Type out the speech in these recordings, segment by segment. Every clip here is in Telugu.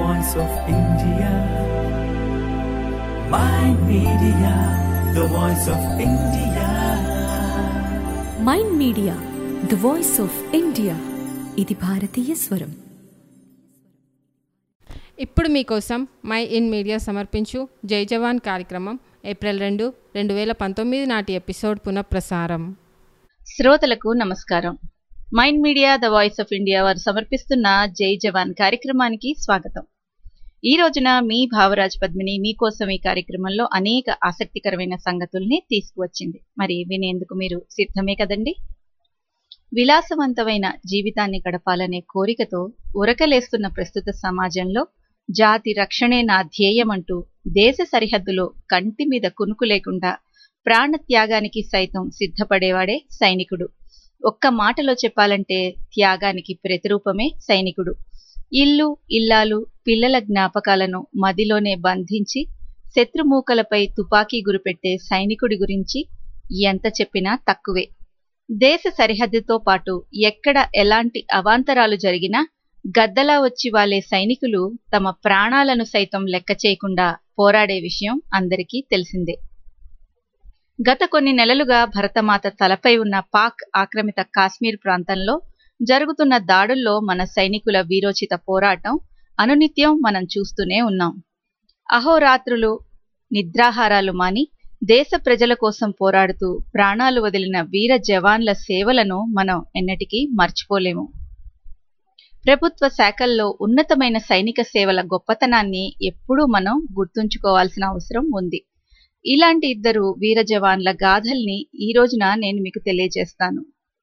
voice of India. My media, the voice of India. Mind media the voice of India ఇది భారతీయ స్వరం ఇప్పుడు మీకోసం మై ఇన్ మీడియా సమర్పించు జై జవాన్ కార్యక్రమం ఏప్రిల్ రెండు రెండు వేల పంతొమ్మిది నాటి ఎపిసోడ్ పునఃప్రసారం శ్రోతలకు నమస్కారం Mind media the voice of India వారు సమర్పిస్తున్న జై జవాన్ కార్యక్రమానికి స్వాగతం ఈ రోజున మీ భావరాజ్ పద్మిని మీకోసం ఈ కార్యక్రమంలో అనేక ఆసక్తికరమైన సంగతుల్ని తీసుకువచ్చింది మరి వినేందుకు మీరు సిద్ధమే కదండి విలాసవంతమైన జీవితాన్ని గడపాలనే కోరికతో ఉరకలేస్తున్న ప్రస్తుత సమాజంలో జాతి రక్షణే నా ధ్యేయమంటూ దేశ సరిహద్దులో కంటి మీద కునుకు లేకుండా ప్రాణత్యాగానికి సైతం సిద్ధపడేవాడే సైనికుడు ఒక్క మాటలో చెప్పాలంటే త్యాగానికి ప్రతిరూపమే సైనికుడు ఇల్లు ఇల్లాలు పిల్లల జ్ఞాపకాలను మదిలోనే బంధించి శత్రుమూకలపై తుపాకీ గురిపెట్టే సైనికుడి గురించి ఎంత చెప్పినా తక్కువే దేశ సరిహద్దుతో పాటు ఎక్కడ ఎలాంటి అవాంతరాలు జరిగినా గద్దలా వచ్చి వాలే సైనికులు తమ ప్రాణాలను సైతం లెక్క చేయకుండా పోరాడే విషయం అందరికీ తెలిసిందే గత కొన్ని నెలలుగా భరతమాత తలపై ఉన్న పాక్ ఆక్రమిత కాశ్మీర్ ప్రాంతంలో జరుగుతున్న దాడుల్లో మన సైనికుల వీరోచిత పోరాటం అనునిత్యం మనం చూస్తూనే ఉన్నాం అహోరాత్రులు నిద్రాహారాలు మాని దేశ ప్రజల కోసం పోరాడుతూ ప్రాణాలు వదిలిన వీర జవాన్ల సేవలను మనం ఎన్నటికీ మర్చిపోలేము ప్రభుత్వ శాఖల్లో ఉన్నతమైన సైనిక సేవల గొప్పతనాన్ని ఎప్పుడూ మనం గుర్తుంచుకోవాల్సిన అవసరం ఉంది ఇలాంటి ఇద్దరు వీర జవాన్ల గాథల్ని ఈ రోజున నేను మీకు తెలియజేస్తాను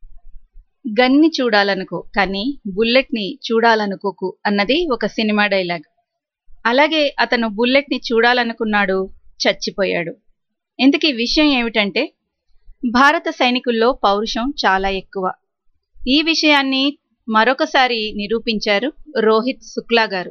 గన్ని చూడాలనుకో కానీ బుల్లెట్ని చూడాలనుకోకు అన్నది ఒక సినిమా డైలాగ్ అలాగే అతను బుల్లెట్ని చూడాలనుకున్నాడు చచ్చిపోయాడు ఇంతకీ విషయం ఏమిటంటే భారత సైనికుల్లో పౌరుషం చాలా ఎక్కువ ఈ విషయాన్ని మరొకసారి నిరూపించారు రోహిత్ శుక్లా గారు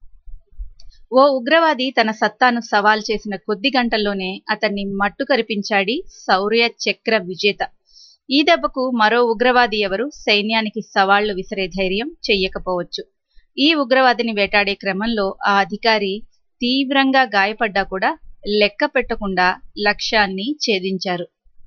ఓ ఉగ్రవాది తన సత్తాను సవాల్ చేసిన కొద్ది గంటల్లోనే అతన్ని మట్టు కరిపించాడి శౌర్య చక్ర విజేత ఈ దెబ్బకు మరో ఉగ్రవాది ఎవరు సైన్యానికి సవాళ్లు విసిరే ధైర్యం చెయ్యకపోవచ్చు ఈ ఉగ్రవాదిని వేటాడే క్రమంలో ఆ అధికారి తీవ్రంగా గాయపడ్డా కూడా లెక్క పెట్టకుండా లక్ష్యాన్ని ఛేదించారు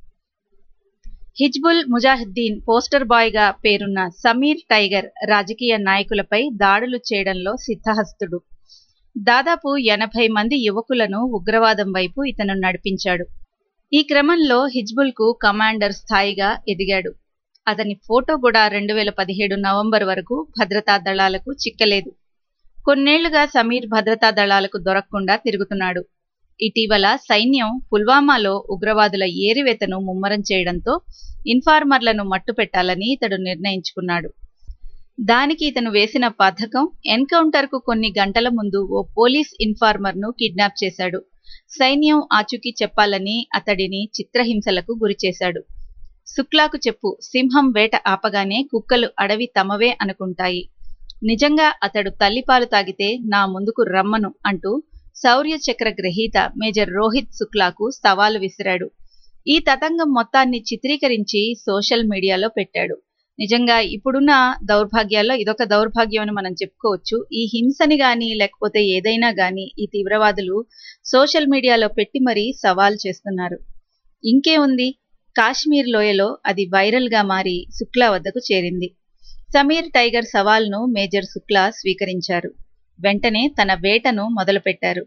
హిజ్బుల్ ముజాహిద్దీన్ పోస్టర్ బాయ్ గా పేరున్న సమీర్ టైగర్ రాజకీయ నాయకులపై దాడులు చేయడంలో సిద్ధహస్తుడు దాదాపు ఎనభై మంది యువకులను ఉగ్రవాదం వైపు ఇతను నడిపించాడు ఈ క్రమంలో హిజ్బుల్ కు కమాండర్ స్థాయిగా ఎదిగాడు అతని ఫోటో కూడా రెండు వేల పదిహేడు నవంబర్ వరకు భద్రతా దళాలకు చిక్కలేదు కొన్నేళ్లుగా సమీర్ భద్రతా దళాలకు దొరకకుండా తిరుగుతున్నాడు ఇటీవల సైన్యం పుల్వామాలో ఉగ్రవాదుల ఏరివేతను ముమ్మరం చేయడంతో ఇన్ఫార్మర్లను మట్టుపెట్టాలని ఇతడు నిర్ణయించుకున్నాడు దానికి ఇతను వేసిన పథకం ఎన్కౌంటర్కు కొన్ని గంటల ముందు ఓ పోలీస్ ఇన్ఫార్మర్ను కిడ్నాప్ చేశాడు సైన్యం ఆచూకీ చెప్పాలని అతడిని చిత్రహింసలకు గురిచేశాడు శుక్లాకు చెప్పు సింహం వేట ఆపగానే కుక్కలు అడవి తమవే అనుకుంటాయి నిజంగా అతడు తల్లిపాలు తాగితే నా ముందుకు రమ్మను అంటూ శౌర్య చక్ర గ్రహీత మేజర్ రోహిత్ శుక్లాకు సవాలు విసిరాడు ఈ తతంగం మొత్తాన్ని చిత్రీకరించి సోషల్ మీడియాలో పెట్టాడు నిజంగా ఇప్పుడున్న దౌర్భాగ్యాల్లో ఇదొక దౌర్భాగ్యం అని మనం చెప్పుకోవచ్చు ఈ హింసని గాని లేకపోతే ఏదైనా గాని ఈ తీవ్రవాదులు సోషల్ మీడియాలో పెట్టి మరీ సవాల్ చేస్తున్నారు ఇంకే ఉంది కాశ్మీర్ లోయలో అది వైరల్ గా మారి శుక్లా వద్దకు చేరింది సమీర్ టైగర్ సవాల్ను మేజర్ శుక్లా స్వీకరించారు వెంటనే తన వేటను మొదలుపెట్టారు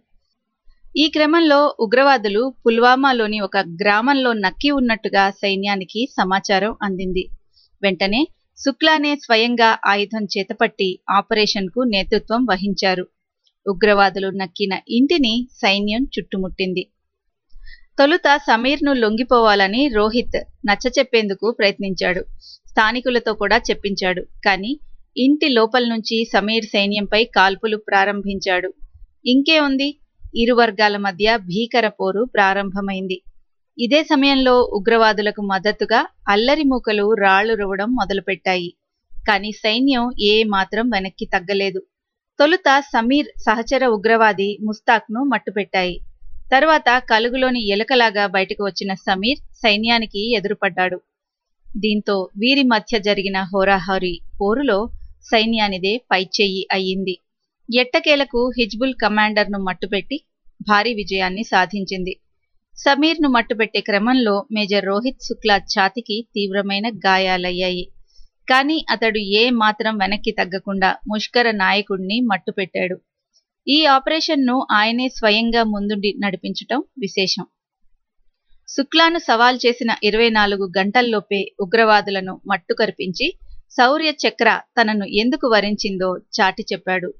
ఈ క్రమంలో ఉగ్రవాదులు పుల్వామాలోని ఒక గ్రామంలో నక్కి ఉన్నట్టుగా సైన్యానికి సమాచారం అందింది వెంటనే శుక్లానే స్వయంగా ఆయుధం చేతపట్టి ఆపరేషన్కు నేతృత్వం వహించారు ఉగ్రవాదులు నక్కిన ఇంటిని సైన్యం చుట్టుముట్టింది తొలుత సమీర్ను లొంగిపోవాలని రోహిత్ నచ్చచెప్పేందుకు ప్రయత్నించాడు స్థానికులతో కూడా చెప్పించాడు కానీ ఇంటి లోపల నుంచి సమీర్ సైన్యంపై కాల్పులు ప్రారంభించాడు ఇంకే ఉంది ఇరు వర్గాల మధ్య భీకర పోరు ప్రారంభమైంది ఇదే సమయంలో ఉగ్రవాదులకు మద్దతుగా అల్లరి మూకలు రాళ్లు రువడం మొదలుపెట్టాయి కానీ సైన్యం ఏ మాత్రం వెనక్కి తగ్గలేదు తొలుత సమీర్ సహచర ఉగ్రవాది ముస్తాక్ను మట్టుపెట్టాయి తర్వాత కలుగులోని ఎలుకలాగా బయటకు వచ్చిన సమీర్ సైన్యానికి ఎదురుపడ్డాడు దీంతో వీరి మధ్య జరిగిన హోరాహోరీ పోరులో సైన్యానిదే పైచెయ్యి అయ్యింది ఎట్టకేలకు హిజ్బుల్ కమాండర్ను మట్టుపెట్టి భారీ విజయాన్ని సాధించింది సమీర్ను మట్టుపెట్టే క్రమంలో మేజర్ రోహిత్ శుక్లా ఛాతికి తీవ్రమైన గాయాలయ్యాయి కానీ అతడు ఏ మాత్రం వెనక్కి తగ్గకుండా ముష్కర నాయకుడిని మట్టుపెట్టాడు ఈ ఆపరేషన్ను ఆయనే స్వయంగా ముందుండి నడిపించటం విశేషం శుక్లాను సవాల్ చేసిన ఇరవై నాలుగు గంటల్లోపే ఉగ్రవాదులను మట్టు కరిపించి శౌర్య చక్ర తనను ఎందుకు వరించిందో చాటి చెప్పాడు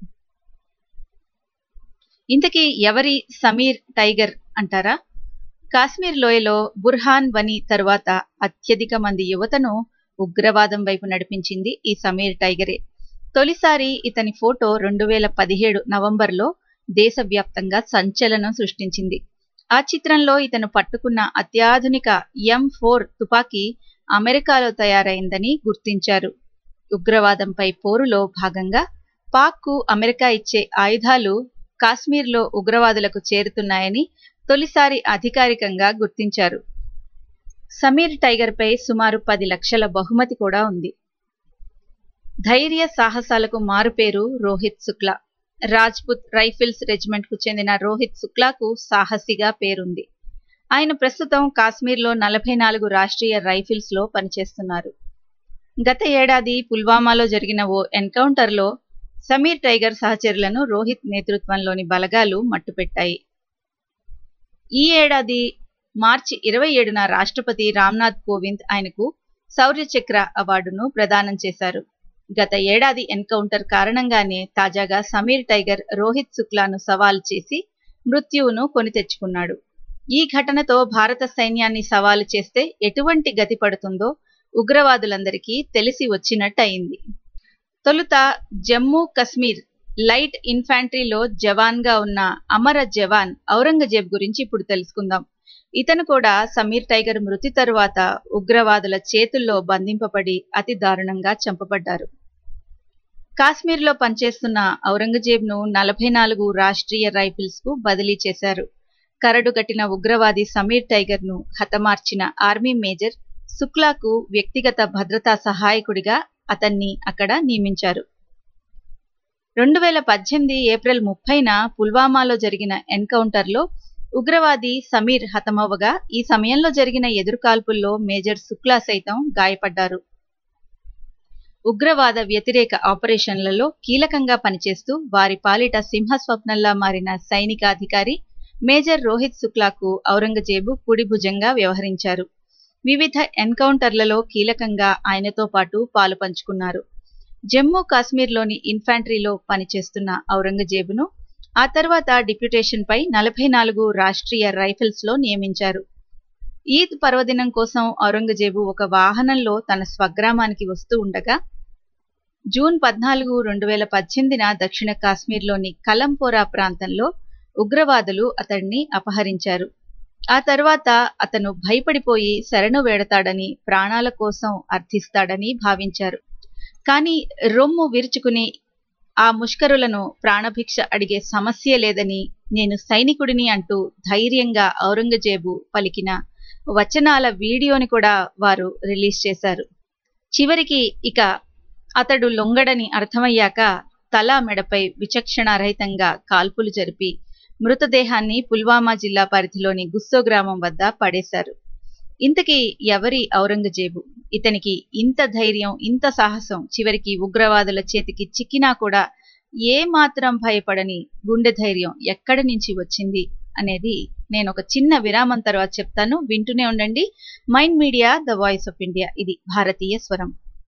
ఇంతకీ ఎవరి సమీర్ టైగర్ అంటారా కాశ్మీర్ లోయలో బుర్హాన్ వని తరువాత అత్యధిక మంది యువతను ఉగ్రవాదం వైపు నడిపించింది ఈ సమీర్ టైగరే తొలిసారి ఇతని ఫోటో రెండు వేల పదిహేడు నవంబర్లో దేశవ్యాప్తంగా సంచలనం సృష్టించింది ఆ చిత్రంలో ఇతను పట్టుకున్న అత్యాధునిక ఎం ఫోర్ తుపాకీ అమెరికాలో తయారైందని గుర్తించారు ఉగ్రవాదంపై పోరులో భాగంగా పాక్కు అమెరికా ఇచ్చే ఆయుధాలు కాశ్మీర్లో ఉగ్రవాదులకు చేరుతున్నాయని తొలిసారి అధికారికంగా గుర్తించారు సమీర్ టైగర్పై సుమారు పది లక్షల బహుమతి కూడా ఉంది ధైర్య సాహసాలకు మారుపేరు రోహిత్ శుక్లా రాజ్పుత్ రైఫిల్స్ రెజిమెంట్కు చెందిన రోహిత్ శుక్లాకు సాహసిగా పేరుంది ఆయన ప్రస్తుతం కాశ్మీర్లో నలభై నాలుగు రాష్ట్రీయ రైఫిల్స్లో పనిచేస్తున్నారు గత ఏడాది పుల్వామాలో జరిగిన ఓ ఎన్కౌంటర్లో సమీర్ టైగర్ సహచరులను రోహిత్ నేతృత్వంలోని బలగాలు మట్టుపెట్టాయి ఈ ఏడాది మార్చి ఇరవై ఏడున రాష్ట్రపతి రామ్నాథ్ కోవింద్ ఆయనకు శౌర్య చక్ర అవార్డును ప్రదానం చేశారు గత ఏడాది ఎన్కౌంటర్ కారణంగానే తాజాగా సమీర్ టైగర్ రోహిత్ శుక్లాను సవాల్ చేసి మృత్యువును కొని తెచ్చుకున్నాడు ఈ ఘటనతో భారత సైన్యాన్ని సవాలు చేస్తే ఎటువంటి గతి పడుతుందో ఉగ్రవాదులందరికీ తెలిసి వచ్చినట్టయింది తొలుత జమ్మూ కశ్మీర్ లైట్ ఇన్ఫాంట్రీలో జవాన్గా ఉన్న అమర జవాన్ ఔరంగజేబ్ గురించి ఇప్పుడు తెలుసుకుందాం ఇతను కూడా సమీర్ టైగర్ మృతి తరువాత ఉగ్రవాదుల చేతుల్లో బంధింపబడి అతి దారుణంగా చంపబడ్డారు కాశ్మీర్లో పనిచేస్తున్న ఔరంగజేబ్ను నలభై నాలుగు రాష్ట్రీయ రైఫిల్స్ కు బదిలీ చేశారు కరడుగట్టిన ఉగ్రవాది సమీర్ టైగర్ను హతమార్చిన ఆర్మీ మేజర్ శుక్లాకు వ్యక్తిగత భద్రతా సహాయకుడిగా అతన్ని అక్కడ నియమించారు రెండు వేల పద్దెనిమిది ఏప్రిల్ ముప్పైన పుల్వామాలో జరిగిన ఎన్కౌంటర్లో ఉగ్రవాది సమీర్ హతమవ్వగా ఈ సమయంలో జరిగిన ఎదురుకాల్పుల్లో మేజర్ శుక్లా సైతం గాయపడ్డారు ఉగ్రవాద వ్యతిరేక ఆపరేషన్లలో కీలకంగా పనిచేస్తూ వారి పాలిట సింహస్వప్నంలా మారిన సైనికాధికారి మేజర్ రోహిత్ శుక్లాకు ఔరంగజేబు కుడి భుజంగా వ్యవహరించారు వివిధ ఎన్కౌంటర్లలో కీలకంగా ఆయనతో పాటు పాలు పంచుకున్నారు జమ్మూ కాశ్మీర్లోని ఇన్ఫాంట్రీలో పనిచేస్తున్న ఔరంగజేబును ఆ తర్వాత డిప్యుటేషన్ పై నలభై నాలుగు రాష్ట్రీయ రైఫిల్స్ లో నియమించారు ఈద్ పర్వదినం కోసం ఔరంగజేబు ఒక వాహనంలో తన స్వగ్రామానికి వస్తూ ఉండగా జూన్ పద్నాలుగు రెండు వేల పద్దెనిమిదిన దక్షిణ కాశ్మీర్లోని కలంపోరా ప్రాంతంలో ఉగ్రవాదులు అతడిని అపహరించారు ఆ తర్వాత అతను భయపడిపోయి శరణు వేడతాడని ప్రాణాల కోసం అర్థిస్తాడని భావించారు కానీ రొమ్ము విరుచుకుని ఆ ముష్కరులను ప్రాణభిక్ష అడిగే సమస్య లేదని నేను సైనికుడిని అంటూ ధైర్యంగా ఔరంగజేబు పలికిన వచనాల వీడియోని కూడా వారు రిలీజ్ చేశారు చివరికి ఇక అతడు లొంగడని అర్థమయ్యాక తల మెడపై విచక్షణారహితంగా కాల్పులు జరిపి మృతదేహాన్ని పుల్వామా జిల్లా పరిధిలోని గుస్సో గ్రామం వద్ద పడేశారు ఇంతకీ ఎవరి ఔరంగజేబు ఇతనికి ఇంత ధైర్యం ఇంత సాహసం చివరికి ఉగ్రవాదుల చేతికి చిక్కినా కూడా ఏ మాత్రం భయపడని గుండె ధైర్యం ఎక్కడి నుంచి వచ్చింది అనేది నేను ఒక చిన్న విరామం తర్వాత చెప్తాను వింటూనే ఉండండి Mind media the voice of India ఇది భారతీయ స్వరం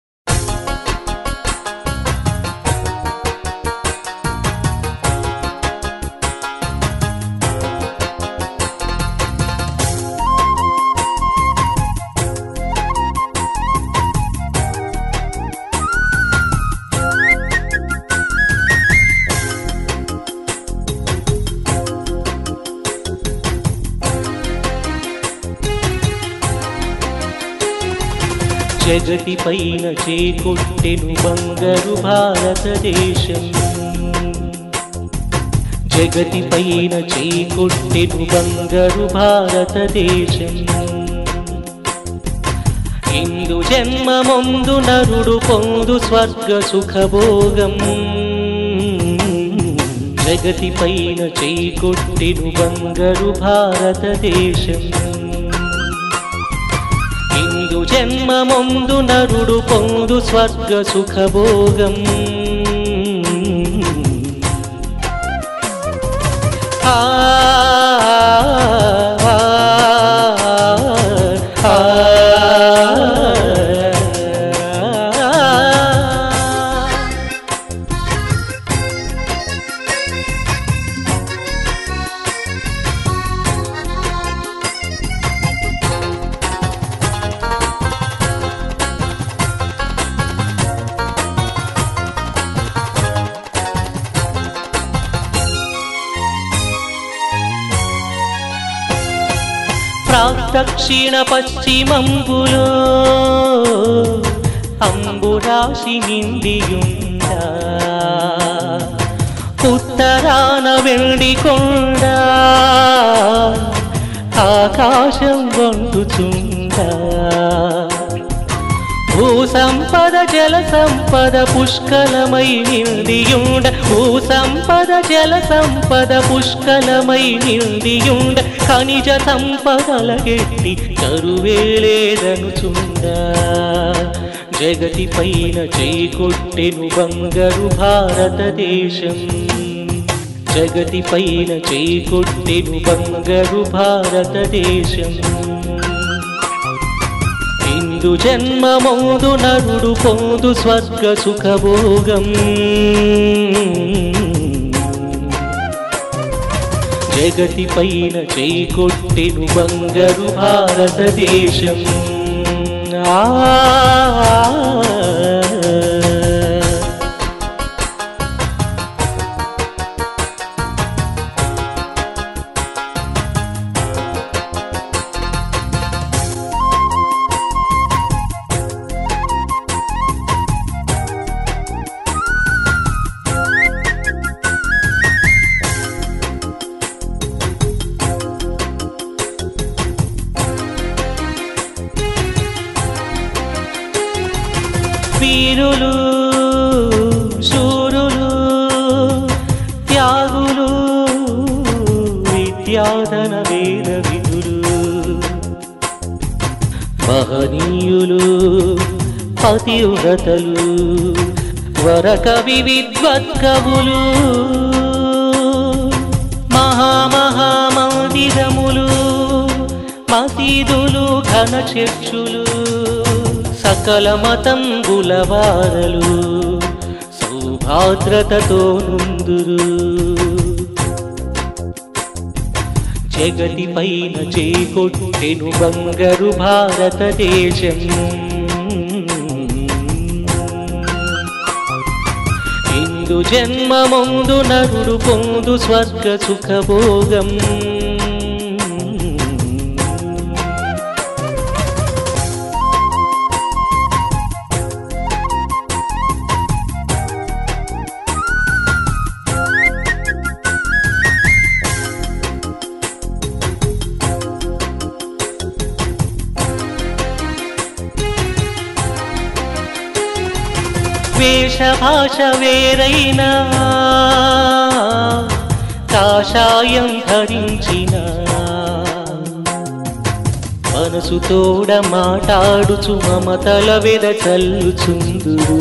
జగతి పైన చేకొట్టెను బంగారు భారతదేశం జగతి పైన చేకొట్టెను బంగారు భారతదేశం ఇందు జన్మముందు నరుడు పొందు స్వర్గ సుఖభోగం జగతి పైన చేకొట్టెను బంగారు భారతదేశం ఇందు జన్మ ముందు నరుడు పొందు స్వర్గ సుఖభోగం ఆ ఆ, ఆ, ఆ. ప్రాదక్షిణ పశ్చిమంబులో అంబురాశి నిండియుండా ఉత్తరాన వెండి కొండ ఆకాశం వండుచుండా భూ సంపద జల సంపద పుష్కలమై నిండియుండ భూ సంపద జల సంపద పుష్కలమై నిండియుండ ఖనిజ సంపదల గెట్టి కరువేలేదనుచుండ జగతి పైన చేకొట్టెను బంగారు భారతదేశం జగతి పైన చేకొట్టెను బంగారు భారతదేశం ఇందు జన్మమౌదు నరుడు పొందు స్వర్గ సుఖభోగం జగతి పైన చేకొట్టెను బంగారు భారతదేశం ఆ వీరులు శూరులు త్యాగులు విద్యాధన వేద విధులు మహనీయులు పతివ్రతలు వరకవి విద్వత్కవులు మహామహామందిరములు మసీదులు ఘన చర్చులు సకల మతంబుల వారలు సౌభాద్రతతో నుందురు జగతి పైన చేకొట్టెను బంగారు భారతదేశం ఇందు జన్మముందు నరుడు పొందు స్వర్గ సుఖభోగం వేష భాష వేరైనా కాషాయం ధరించిన మనసు తోడ మాటాడుచు మమతల వెద చల్లుచుందురు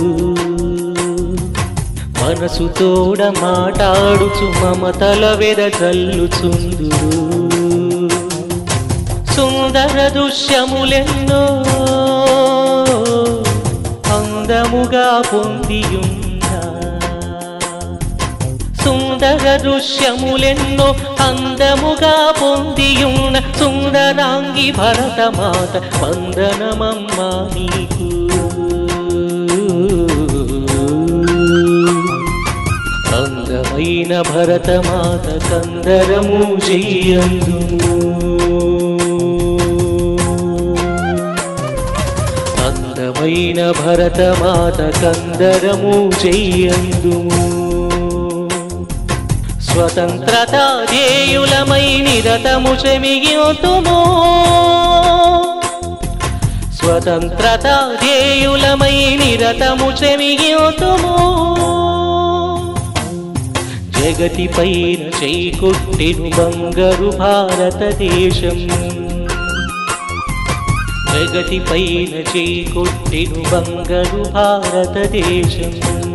మనసు తోడ మాటాడుచు మమతల వెద చల్లుచుందురు సుందర దృశ్యములెన్నో అందముగా పొందియున్నా సుందర దృశ్యములెన్నో అందముగా పొందియున్న సుందరాంగి భరతమాత వందనమమ్మా నీకు అందమైన భరతమాత కందరము చెయ్యందుము అందమైన భరతమాత కందరము చెయ్యందుము స్వతంత్రత ధ్యేయులమై నిరతము చెమిగితుము స్వతంత్రత ధ్యేయులమై నిరతము చెమిగితుము జగతి పైన చేకొట్టెను బంగారు భారతదేశం జగతి పైన చేకొట్టెను బంగారు భారతదేశం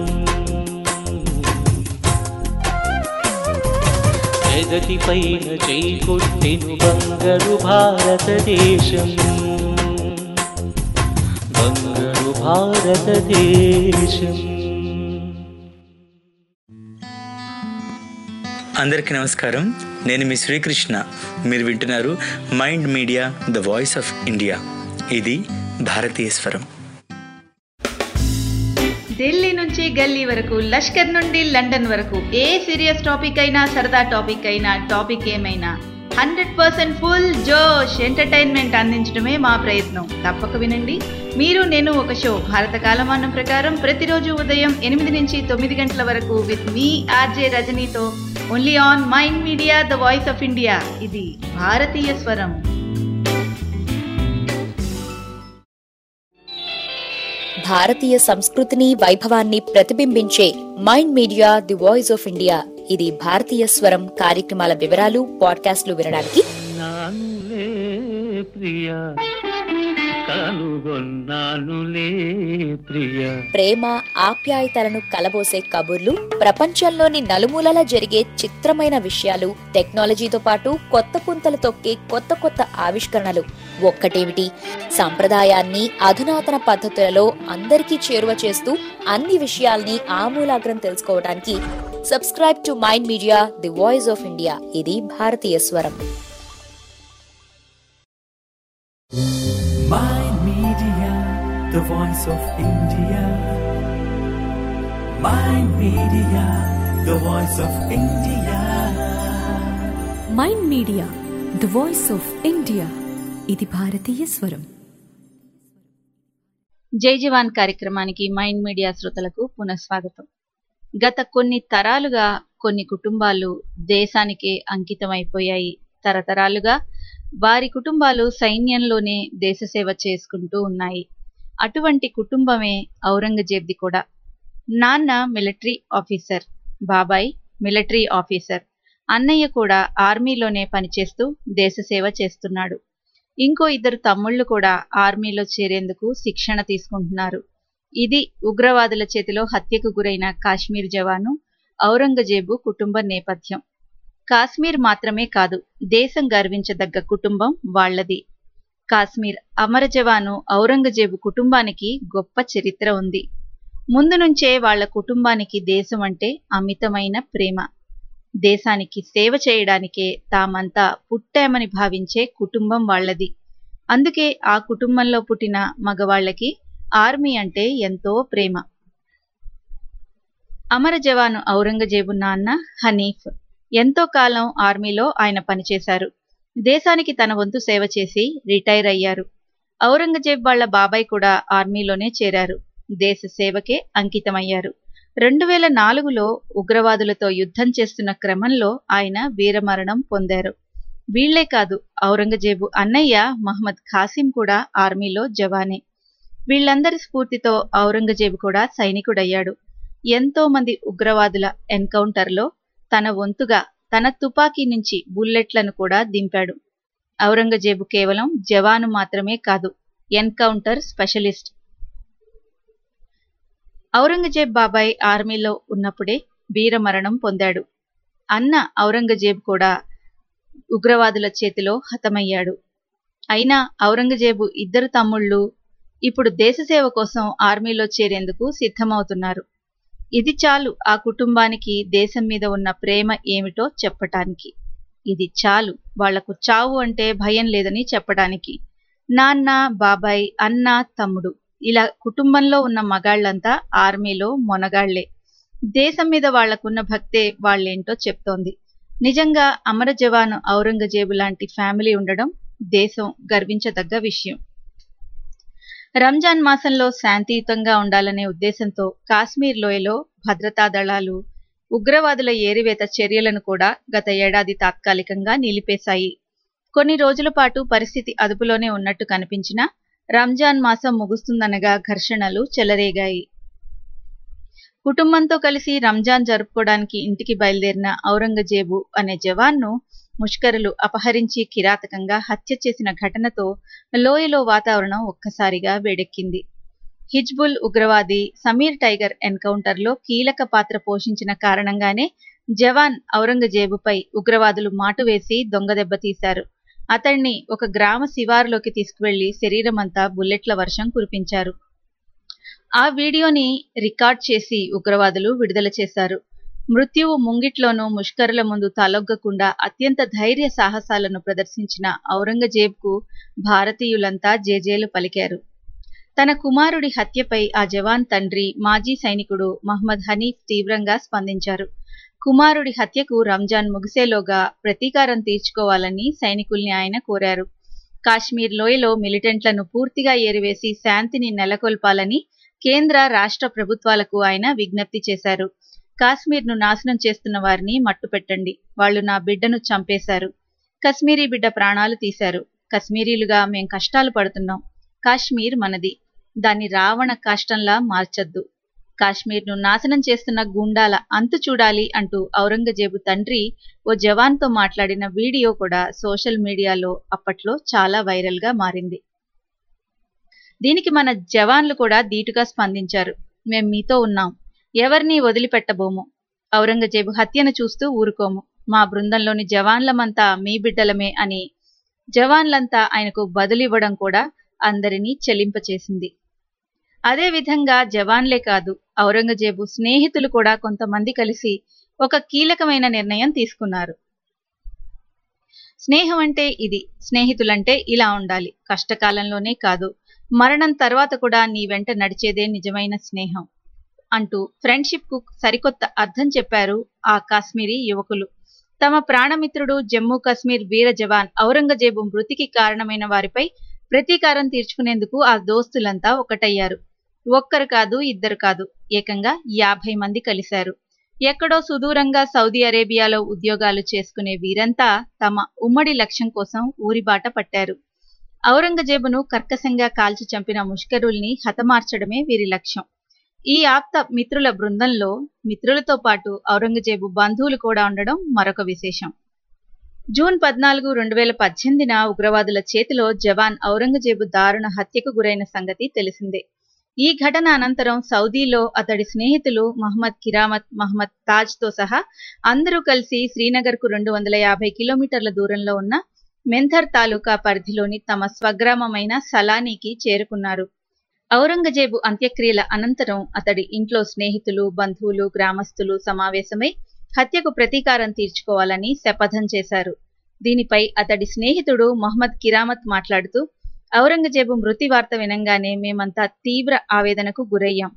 జగతి పైన చేకొట్టెను బంగారు భారతదేశం బంగారు భారతదేశం అందరికీ నమస్కారం నేను మీ శ్రీకృష్ణ మీరు వింటున్నారు Mind media the voice of India ఇది భారతీయ స్వరం ఢిల్లీ నుంచి గల్లీ వరకు లష్కర్ నుండి లండన్ వరకు ఏ సీరియస్ టాపిక్ అయినా సరదా టాపిక్ అయినా టాపిక్ ఏమైనా హండ్రెడ్ పర్సెంట్ ఫుల్ జోష్ ఎంటర్టైన్మెంట్ అందించడమే మా ప్రయత్నం తప్పక వినండి మీరు నేను ఒక షో భారత కాలమానం ప్రకారం ప్రతిరోజు ఉదయం ఎనిమిది నుంచి తొమ్మిది గంటల వరకు విత్ మీ ఆర్జే రజనీతో only on Mind media the voice of India ఇది భారతీయ స్వరం భారతీయ సంస్కృతిని వైభవాన్ని ప్రతిబింబించే Mind Media the voice of India ఇది భారతీయ స్వరం కార్యక్రమాల వివరాలు పాడ్కాస్ట్లు వినడానికి నానులే ప్రియ కనుగొన్నానులే ప్రియ ప్రేమ ఆప్యాయతలను కలబోసే కబుర్లు ప్రపంచంలోని నలుమూలలా జరిగే చిత్రమైన విషయాలు టెక్నాలజీతో పాటు కొత్త పుంతలు తొక్కే కొత్త కొత్త ఆవిష్కరణలు ఒక్కటేమిటి సంప్రదాయాన్ని అధునాతన పద్ధతులలో అందరికీ చేరువ చేస్తూ అన్ని విషయాల్ని ఆమూలాగ్రం తెలుసుకోవడానికి subscribe to Mind Media the voice of India ఇది భారతీయ స్వరం Mind Media, the voice of India. Mind Media, the voice of India. Mind media the voice of India ఇది భారతీయ స్వరం జై జవాన్ కార్యక్రమానికి మైండ్ మీడియా శ్రోతలకు పునఃస్వాగతం గత కొన్ని తరాలుగా కొన్ని కుటుంబాలు దేశానికే అంకితమైపోయాయి తరతరాలుగా వారి కుటుంబాలు సైన్యంలోనే దేశసేవ చేసుకుంటూ ఉన్నాయి అటువంటి కుటుంబమే ఔరంగజేబ్ది కూడా నాన్న మిలిటరీ ఆఫీసర్ బాబాయ్ మిలిటరీ ఆఫీసర్ అన్నయ్య కూడా ఆర్మీలోనే పనిచేస్తూ దేశసేవ చేస్తున్నాడు ఇంకో ఇద్దరు తమ్ముళ్ళు కూడా ఆర్మీలో చేరేందుకు శిక్షణ తీసుకుంటున్నారు ఇది ఉగ్రవాదుల చేతిలో హత్యకు గురైన కాశ్మీర్ జవాను ఔరంగజేబు కుటుంబ నేపథ్యం కాశ్మీర్ మాత్రమే కాదు దేశం గర్వించదగ్గ కుటుంబం వాళ్ళది కాశ్మీర్ అమర జవాను ఔరంగజేబు కుటుంబానికి గొప్ప చరిత్ర ఉంది ముందు నుంచే వాళ్ళ కుటుంబానికి దేశం అంటే అమితమైన ప్రేమ దేశానికి సేవ చేయడానికే తామంతా పుట్టామని భావించే కుటుంబం వాళ్ళది అందుకే ఆ కుటుంబంలో పుట్టిన మగవాళ్ళకి ఆర్మీ అంటే ఎంతో ప్రేమ అమర జవాను ఔరంగజేబు నాన్న హనీఫ్ ఎంతో కాలం ఆర్మీలో ఆయన పనిచేశారు దేశానికి తన వంతు సేవ చేసి రిటైర్ అయ్యారు ఔరంగజేబ్ వాళ్ళ బాబాయ్ కూడా ఆర్మీలోనే చేరారు దేశ సేవకే అంకితమయ్యారు రెండు వేల నాలుగులో ఉగ్రవాదులతో యుద్ధం చేస్తున్న క్రమంలో ఆయన వీరమరణం పొందారు వీళ్లే కాదు ఔరంగజేబు అన్నయ్య మహమ్మద్ ఖాసిం కూడా ఆర్మీలో జవానే వీళ్ళందరి స్ఫూర్తితో ఔరంగజేబు కూడా సైనికుడయ్యాడు ఎంతో మంది ఉగ్రవాదుల ఎన్కౌంటర్లో తన వంతుగా తన తుపాకీ నుంచి బుల్లెట్లను కూడా దింపాడు ఔరంగజేబు కేవలం జవాను మాత్రమే కాదు ఎన్కౌంటర్ స్పెషలిస్ట్ ఔరంగజేబ్ బాబాయ్ ఆర్మీలో ఉన్నప్పుడే వీరమరణం పొందాడు అన్న ఔరంగజేబ్ కూడా ఉగ్రవాదుల చేతిలో హతమయ్యాడు అయినా ఔరంగజేబు ఇద్దరు తమ్ముళ్ళు ఇప్పుడు దేశసేవ కోసం ఆర్మీలో చేరేందుకు సిద్ధమవుతున్నారు ఇది చాలు ఆ కుటుంబానికి దేశం మీద ఉన్న ప్రేమ ఏమిటో చెప్పటానికి ఇది చాలు వాళ్లకు చావు అంటే భయం లేదని చెప్పడానికి నాన్న బాబాయ్ అన్న తమ్ముడు ఇలా కుటుంబంలో ఉన్న మగాళ్లంతా ఆర్మీలో మొనగాళ్లే దేశం మీద వాళ్లకున్న భక్తే వాళ్ళేంటో చెప్తోంది నిజంగా అమర జవాను ఔరంగజేబు లాంటి ఫ్యామిలీ ఉండడం దేశం గర్వించదగ్గ విషయం రంజాన్ మాసంలో శాంతియుతంగా ఉండాలనే ఉద్దేశంతో కాశ్మీర్ లోయలో భద్రతా దళాలు ఉగ్రవాదుల ఏరివేత చర్యలను కూడా గత ఏడాది తాత్కాలికంగా నిలిపేశాయి కొన్ని రోజుల పాటు పరిస్థితి అదుపులోనే ఉన్నట్టు కనిపించినా రంజాన్ మాసం ముగుస్తుందనగా ఘర్షణలు చెలరేగాయి కుటుంబంతో కలిసి రంజాన్ జరుపుకోవడానికి ఇంటికి బయలుదేరిన ఔరంగజేబు అనే జవాన్ను ముష్కరులు అపహరించి కిరాతకంగా హత్య చేసిన ఘటనతో లోయలో వాతావరణం ఒక్కసారిగా వేడెక్కింది హిజ్బుల్ ఉగ్రవాది సమీర్ టైగర్ ఎన్కౌంటర్లో కీలక పాత్ర పోషించిన కారణంగానే జవాన్ ఔరంగజేబుపై ఉగ్రవాదులు మాటు వేసి దొంగదెబ్బ తీశారు అతన్ని ఒక గ్రామ శివారులోకి తీసుకువెళ్లి శరీరమంతా బుల్లెట్ల వర్షం కురిపించారు ఆ వీడియోని రికార్డ్ చేసి ఉగ్రవాదులు విడుదల చేశారు మృత్యువు ముంగిట్లోనూ ముష్కరుల ముందు తలొగ్గకుండా అత్యంత ధైర్య సాహసాలను ప్రదర్శించిన ఔరంగజేబ్కు భారతీయులంతా జేజేలు పలికారు తన కుమారుడి హత్యపై ఆ జవాన్ తండ్రి మాజీ సైనికుడు మహ్మద్ హనీఫ్ తీవ్రంగా స్పందించారు కుమారుడి హత్యకు రంజాన్ ముగిసేలోగా ప్రతీకారం తీర్చుకోవాలని సైనికుల్ని ఆయన కోరారు కాశ్మీర్ లోయలో మిలిటెంట్లను పూర్తిగా ఏరివేసి శాంతిని నెలకొల్పాలని కేంద్ర రాష్ట్ర ప్రభుత్వాలకు ఆయన విజ్ఞప్తి చేశారు కాశ్మీర్ను నాశనం చేస్తున్న వారిని మట్టుపెట్టండి వాళ్లు నా బిడ్డను చంపేశారు కశ్మీరీ బిడ్డ ప్రాణాలు తీశారు కశ్మీరీలుగా మేం కష్టాలు పడుతున్నాం కాశ్మీర్ మనది దాన్ని రావణ కాష్టంలా మార్చొద్దు కాశ్మీర్ను నాశనం చేస్తున్న గుండాల అంతు చూడాలి అంటూ ఔరంగజేబు తండ్రి ఓ జవాన్తో మాట్లాడిన వీడియో కూడా సోషల్ మీడియాలో అప్పట్లో చాలా వైరల్గా మారింది దీనికి మన జవాన్లు కూడా ధీటుగా స్పందించారు మేం మీతో ఉన్నాం ఎవరినీ వదిలిపెట్టబోము ఔరంగజేబు హత్యను చూస్తూ ఊరుకోము మా బృందంలోని జవాన్లమంతా మీ బిడ్డలమే అని జవాన్లంతా ఆయనకు బదులివ్వడం కూడా అందరినీ చెలింపచేసింది అదేవిధంగా జవాన్లే కాదు ఔరంగజేబు స్నేహితులు కూడా కొంతమంది కలిసి ఒక కీలకమైన నిర్ణయం తీసుకున్నారు స్నేహం అంటే ఇది స్నేహితులంటే ఇలా ఉండాలి కష్టకాలంలోనే కాదు మరణం తర్వాత కూడా నీ వెంట నడిచేదే నిజమైన స్నేహం అంటూ ఫ్రెండ్షిప్ కు సరికొత్త అర్థం చెప్పారు ఆ కాశ్మీరీ యువకులు తమ ప్రాణమిత్రుడు జమ్మూ కాశ్మీర్ వీర జవాన్ ఔరంగజేబు మృతికి కారణమైన వారిపై ప్రతీకారం తీర్చుకునేందుకు ఆ దోస్తులంతా ఒకటయ్యారు ఒక్కరు కాదు ఇద్దరు కాదు ఏకంగా యాభై మంది కలిశారు ఎక్కడో సుదూరంగా సౌదీ అరేబియాలో ఉద్యోగాలు చేసుకునే వీరంతా తమ ఉమ్మడి లక్ష్యం కోసం ఊరిబాట పట్టారు ఔరంగజేబును కర్కశంగా కాల్చి చంపిన ముష్కరుల్ని హతమార్చడమే వీరి లక్ష్యం ఈ ఆప్త మిత్రుల బృందంలో మిత్రులతో పాటు ఔరంగజేబు బంధువులు కూడా ఉండడం మరొక విశేషం జూన్ పద్నాలుగు రెండు వేల పద్దెనిమిదిన ఉగ్రవాదుల చేతిలో జవాన్ ఔరంగజేబు దారుణ హత్యకు గురైన సంగతి తెలిసిందే ఈ ఘటన అనంతరం సౌదీలో అతడి స్నేహితులు మహమ్మద్ కిరామత్ మహమ్మద్ తాజ్తో సహా అందరూ కలిసి శ్రీనగర్కు రెండు వందల యాభై కిలోమీటర్ల దూరంలో ఉన్న మెంథర్ తాలూకా పరిధిలోని తమ స్వగ్రామమైన సలానీకి చేరుకున్నారు ఔరంగజేబు అంత్యక్రియల అనంతరం అతడి ఇంట్లో స్నేహితులు బంధువులు గ్రామస్తులు సమావేశమై హత్యకు ప్రతీకారం తీర్చుకోవాలని శపథం చేశారు దీనిపై అతడి స్నేహితుడు మహమ్మద్ కిరామత్ మాట్లాడుతూ ఔరంగజేబు మృతి వార్త వినంగానే మేమంతా తీవ్ర ఆవేదనకు గురయ్యాం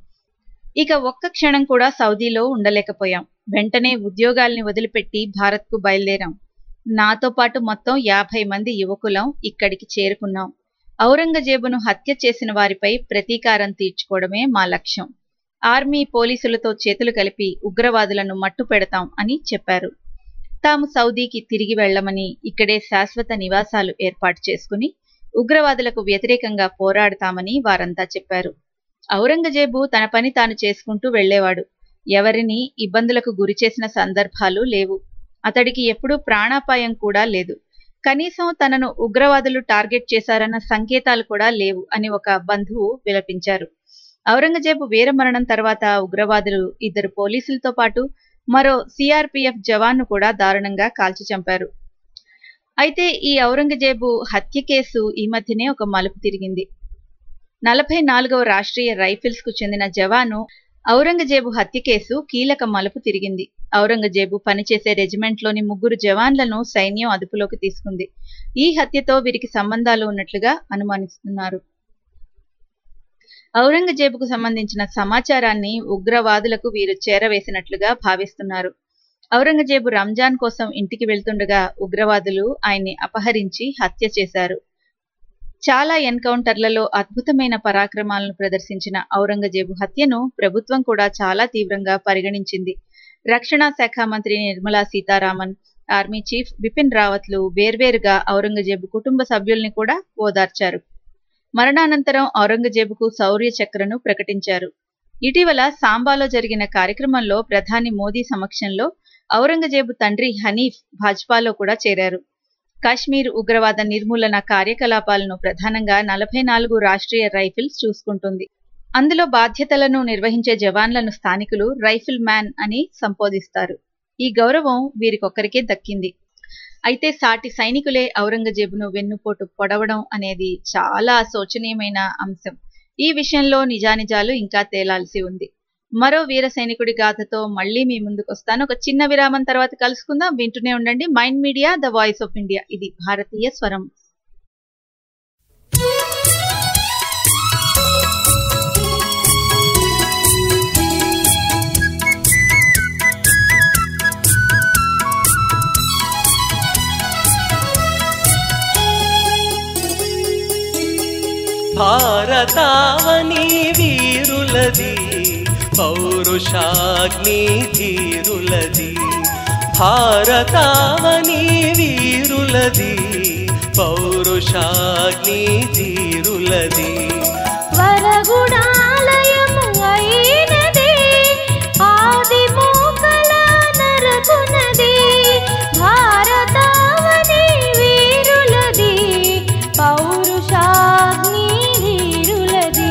ఇక ఒక్క క్షణం కూడా సౌదీలో ఉండలేకపోయాం వెంటనే ఉద్యోగాల్ని వదిలిపెట్టి భారత్కు బయలుదేరాం నాతో పాటు మొత్తం యాభై మంది యువకులం ఇక్కడికి చేరుకున్నాం ఔరంగజేబును హత్య చేసిన వారిపై ప్రతీకారం తీర్చుకోవడమే మా లక్ష్యం ఆర్మీ పోలీసులతో చేతులు కలిపి ఉగ్రవాదులను మట్టు పెడతాం అని చెప్పారు తాము సౌదీకి తిరిగి వెళ్లమని ఇక్కడే శాశ్వత నివాసాలు ఏర్పాటు చేసుకుని ఉగ్రవాదులకు వ్యతిరేకంగా పోరాడతామని వారంతా చెప్పారు ఔరంగజేబు తన పని తాను చేసుకుంటూ వెళ్లేవాడు ఎవరిని ఇబ్బందులకు గురిచేసిన సందర్భాలు లేవు అతడికి ఎప్పుడూ ప్రాణాపాయం కూడా లేదు కనీసం తనను ఉగ్రవాదులు టార్గెట్ చేశారన్న సంకేతాలు కూడా లేవు అని ఒక బంధువు విలపించారు ఔరంగజేబు వీరమరణం తర్వాత ఉగ్రవాదులు ఇద్దరు పోలీసులతో పాటు మరో సిఆర్పిఎఫ్ జవాన్ను కూడా దారుణంగా కాల్చి చంపారు అయితే ఈ ఔరంగజేబు హత్య కేసు ఈ మధ్యనే ఒక మలుపు తిరిగింది నలభై నాలుగవ రాష్ట్రీయ రైఫిల్స్ కు చెందిన జవాను ఔరంగజేబు హత్య కేసు కీలక మలుపు తిరిగింది ఔరంగజేబు పనిచేసే రెజిమెంట్లోని ముగ్గురు జవాన్లను సైన్యం అదుపులోకి తీసుకుంది ఈ హత్యతో వీరికి సంబంధాలు ఉన్నట్లుగా అనుమానిస్తున్నారు ఔరంగజేబుకు సంబంధించిన సమాచారాన్ని ఉగ్రవాదులకు వీరు చేరవేసినట్లుగా భావిస్తున్నారు ఔరంగజేబు రంజాన్ కోసం ఇంటికి వెళ్తుండగా ఉగ్రవాదులు ఆయన్ని అపహరించి హత్య చేశారు చాలా ఎన్కౌంటర్లలో అద్భుతమైన పరాక్రమాలను ప్రదర్శించిన ఔరంగజేబు హత్యను ప్రభుత్వం కూడా చాలా తీవ్రంగా పరిగణించింది రక్షణ శాఖ మంత్రి నిర్మలా సీతారామన్ ఆర్మీ చీఫ్ బిపిన్ రావత్లు వేర్వేరుగా ఔరంగజేబు కుటుంబ సభ్యుల్ని కూడా ఓదార్చారు మరణానంతరం ఔరంగజేబుకు శౌర్య చక్రను ప్రకటించారు ఇటీవల సాంబాలో జరిగిన కార్యక్రమంలో ప్రధాని మోదీ సమక్షంలో ఔరంగజేబు తండ్రి హనీఫ్ భాజపాలో కూడా చేరారు కాశ్మీర్ ఉగ్రవాద నిర్మూలన కార్యకలాపాలను ప్రధానంగా నలభై నాలుగు రాష్ట్రీయ రైఫిల్స్ చూసుకుంటుంది అందులో బాధ్యతలను నిర్వహించే జవాన్లను స్థానికులు రైఫిల్ మ్యాన్ అని సంబోధిస్తారు ఈ గౌరవం వీరికొక్కరికే దక్కింది అయితే సాటి సైనికులే ఔరంగజేబును వెన్నుపోటు పొడవడం అనేది చాలా శోచనీయమైన అంశం ఈ విషయంలో నిజానిజాలు ఇంకా తేలాల్సి ఉంది మరో వీర సైనికుడి గాథతో మళ్ళీ మీ ముందుకు వస్తాను ఒక చిన్న విరామం తర్వాత కలుసుకుందాం వింటూనే ఉండండి Mind media the voice of India ఇది భారతీయ స్వరం భారతావని వీరులది పౌరుషాగ్ని ధీరులది భారతావని వీరులది పౌరుషాగ్ని ధీరులది వరగుణాలయము అయినది ఆది మూకల నరకునది భారతావని వీరులది పౌరుషాగ్ని ధీరులది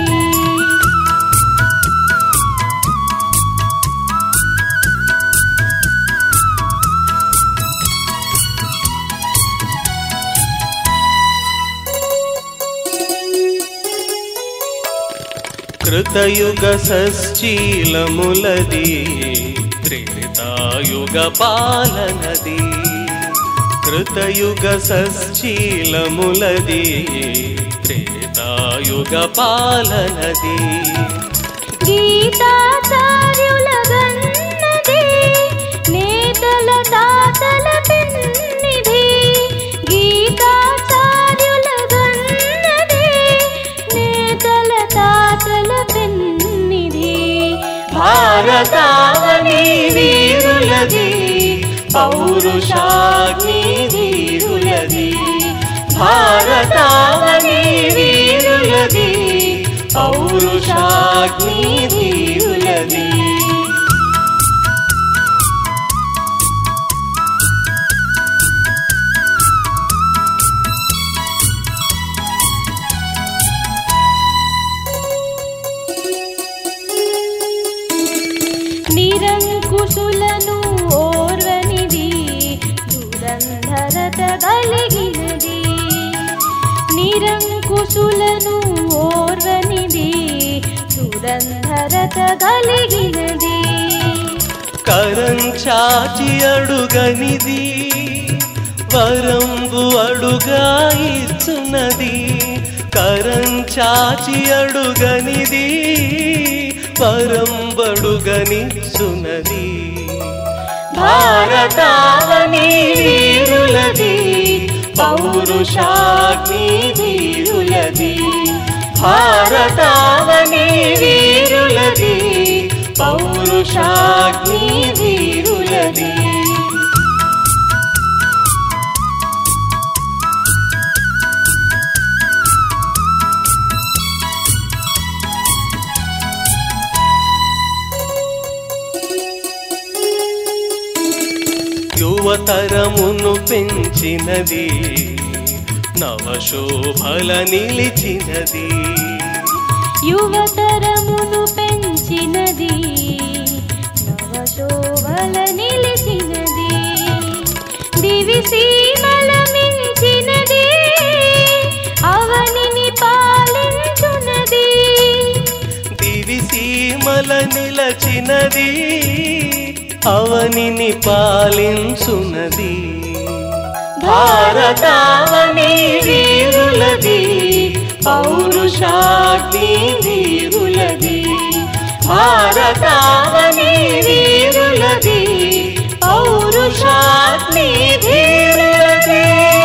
కృతయుగ సశ్చీలములది త్రేతాయుగ పాలనది కృతయుగ సశ్చీలములది త్రేతాయుగ పాలనది గీతాచార్యుల గన్నది నేతల తాతల పెన్నిధి గీతాచార్యుల గన్నది నేతల తాతల పెన్నిధి భారతావని వీరులది పౌరుషాగ్ని వీరులది భారతావని వీరులది పౌరుషాగ్ని వీరులది నిరంకుశులను ఓర్వనిది దురంధరత కలిగినది నిరంకుశులను ఓర్వనిది దురంధరత కలిగినది కరం చాచి అడుగనిది వరంబు అడుగా ఇచ్చున్నది కరం చాచి అడుగనిది వరంబడుగనిచ్చున్నది భారతావని వీరులది పౌరుషాగ్ని వీరులది భారతావని వీరులది పౌరుషాగ్ని వీరులది యువతరమును పెంచినది నవశోభల నిలిచినది యువతరమును పెంచినది నవశోభల నిలిచినది దివిసీమల మించినది అవనిని పాలించునది దివిసీమల నిలచినది అవనిని పాలించునది భారతావని వీరులది పౌరుషాగ్ని వీరులది భారతావని వీరులది పౌరుషాగ్ని వీరులది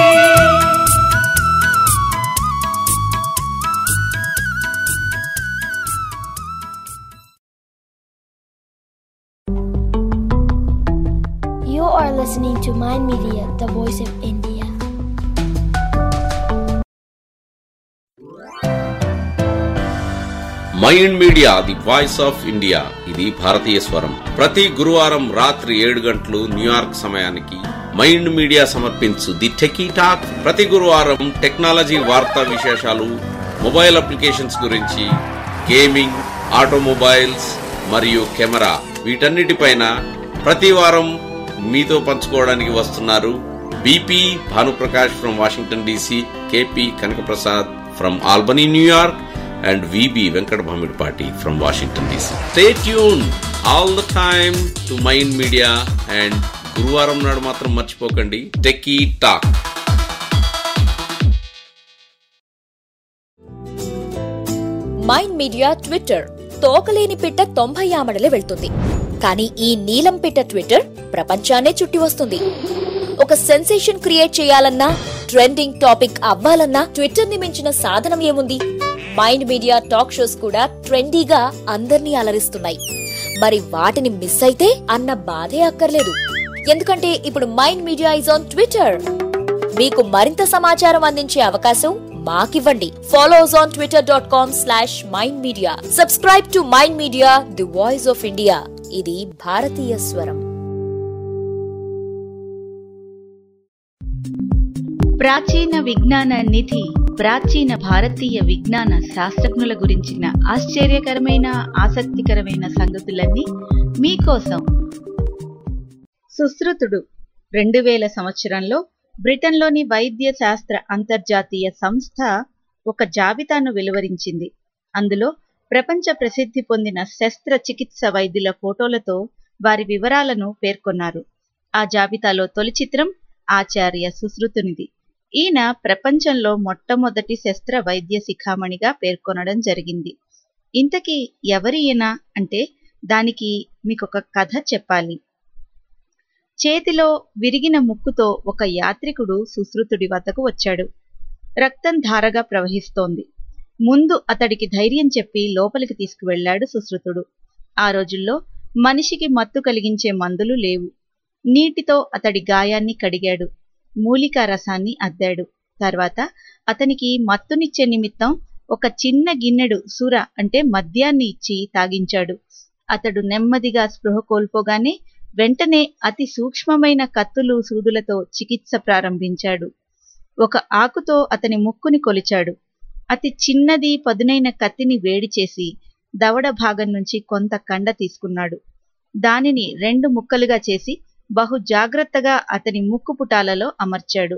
You are listening to Mind Media, the voice of India. Mind Media the voice of India ఇది భారతీయ స్వరం ప్రతి గురువారం రాత్రి ఏడు గంటలు న్యూయార్క్ సమయానికి మైండ్ మీడియా సమర్పించు ది టెకీ టాక్ ప్రతి గురువారం టెక్నాలజీ వార్తా విశేషాలు మొబైల్ అప్లికేషన్స్ గురించి గేమింగ్ ఆటోమొబైల్స్ మరియు కెమెరా వీటన్నిటిపైన ప్రతి వారం మీతో పంచుకోవడానికి వస్తున్నారు BP Bhanuprakash from Washington DC KP Kanakaprasad from Albany New York and VB Venkat Bhamidpati from Washington DC. Stay tuned all the time to Mind Media and గురువారం నాడు మాత్రం మర్చిపోకండి Techie Talk Mind Media Twitter తోకలేని పిట్ట తొంభై ఆమడలే వెళ్తుంది కానీ ఈ నీలం పిట్ట ట్విట్టర్ ప్రపంచాన్నే చుట్టి వస్తుంది ఒక సెన్సేషన్ క్రియేట్ చేయాలన్నా ట్రెండింగ్ టాపిక్ అవ్వాలన్నా ట్విట్టర్ ని మించిన సాధనం ఏముంది మైండ్ మీడియా టాక్ షోస్ కూడా ట్రెండీగా అందర్నీ అలరిస్తున్నాయి మరి వాటిని మిస్ అయితే అన్న బాధే అక్కర్లేదు ఎందుకంటే ఇప్పుడు Mind Media is on Twitter మీకు మరింత సమాచారం అందించే అవకాశం మాకివ్వండి follow us on Twitter dot com slash Mind Media subscribe to Mind Media the voice of India ఇది భారతీయ స్వరం ప్రాచీన విజ్ఞాన నిధి ప్రాచీన భారతీయ విజ్ఞాన శాస్త్రజ్ఞుల గురించిన ఆశ్చర్యకరమైన ఆసక్తికరమైన సంగతులన్నీ మీకోసం సుశ్రుతుడు రెండు వేల సంవత్సరంలో బ్రిటన్లోని వైద్య శాస్త్ర అంతర్జాతీయ సంస్థ ఒక జాబితాను వెలువరించింది అందులో ప్రపంచ ప్రసిద్ధి పొందిన శస్త్రచికిత్స వైద్యుల ఫోటోలతో వారి వివరాలను పేర్కొన్నారు ఆ జాబితాలో తొలి చిత్రం ఆచార్య సుశ్రుతునిది ఈయన ప్రపంచంలో మొట్టమొదటి శస్త్ర వైద్య శిఖామణిగా పేర్కొనడం జరిగింది ఇంతకీ ఎవరి ఈయన అంటే దానికి మీకొక కథ చెప్పాలి చేతిలో విరిగిన ముక్కుతో ఒక యాత్రికుడు సుశ్రుతుడి వద్దకు వచ్చాడు రక్తం ధారగా ప్రవహిస్తోంది ముందు అతడికి ధైర్యం చెప్పి లోపలికి తీసుకువెళ్లాడు సుశ్రుతుడు ఆ రోజుల్లో మనిషికి మత్తు కలిగించే మందులు లేవు నీటితో అతడి గాయాన్ని కడిగాడు మూలికా రసాన్ని అద్దాడు తర్వాత అతనికి మత్తునిచ్చే నిమిత్తం ఒక చిన్న గిన్నెడు సుర అంటే మద్యాన్ని ఇచ్చి తాగించాడు అతడు నెమ్మదిగా స్పృహ కోల్పోగానే వెంటనే అతి సూక్ష్మమైన కత్తులు సూదులతో చికిత్స ప్రారంభించాడు ఒక ఆకుతో అతని ముక్కుని కొలిచాడు అతి చిన్నది పదునైన కత్తిని వేడి చేసి దవడ భాగం నుంచి కొంత కండ తీసుకున్నాడు దానిని రెండు ముక్కలుగా చేసి బహు జాగ్రత్తగా అతని ముక్కు పుటాలలో అమర్చాడు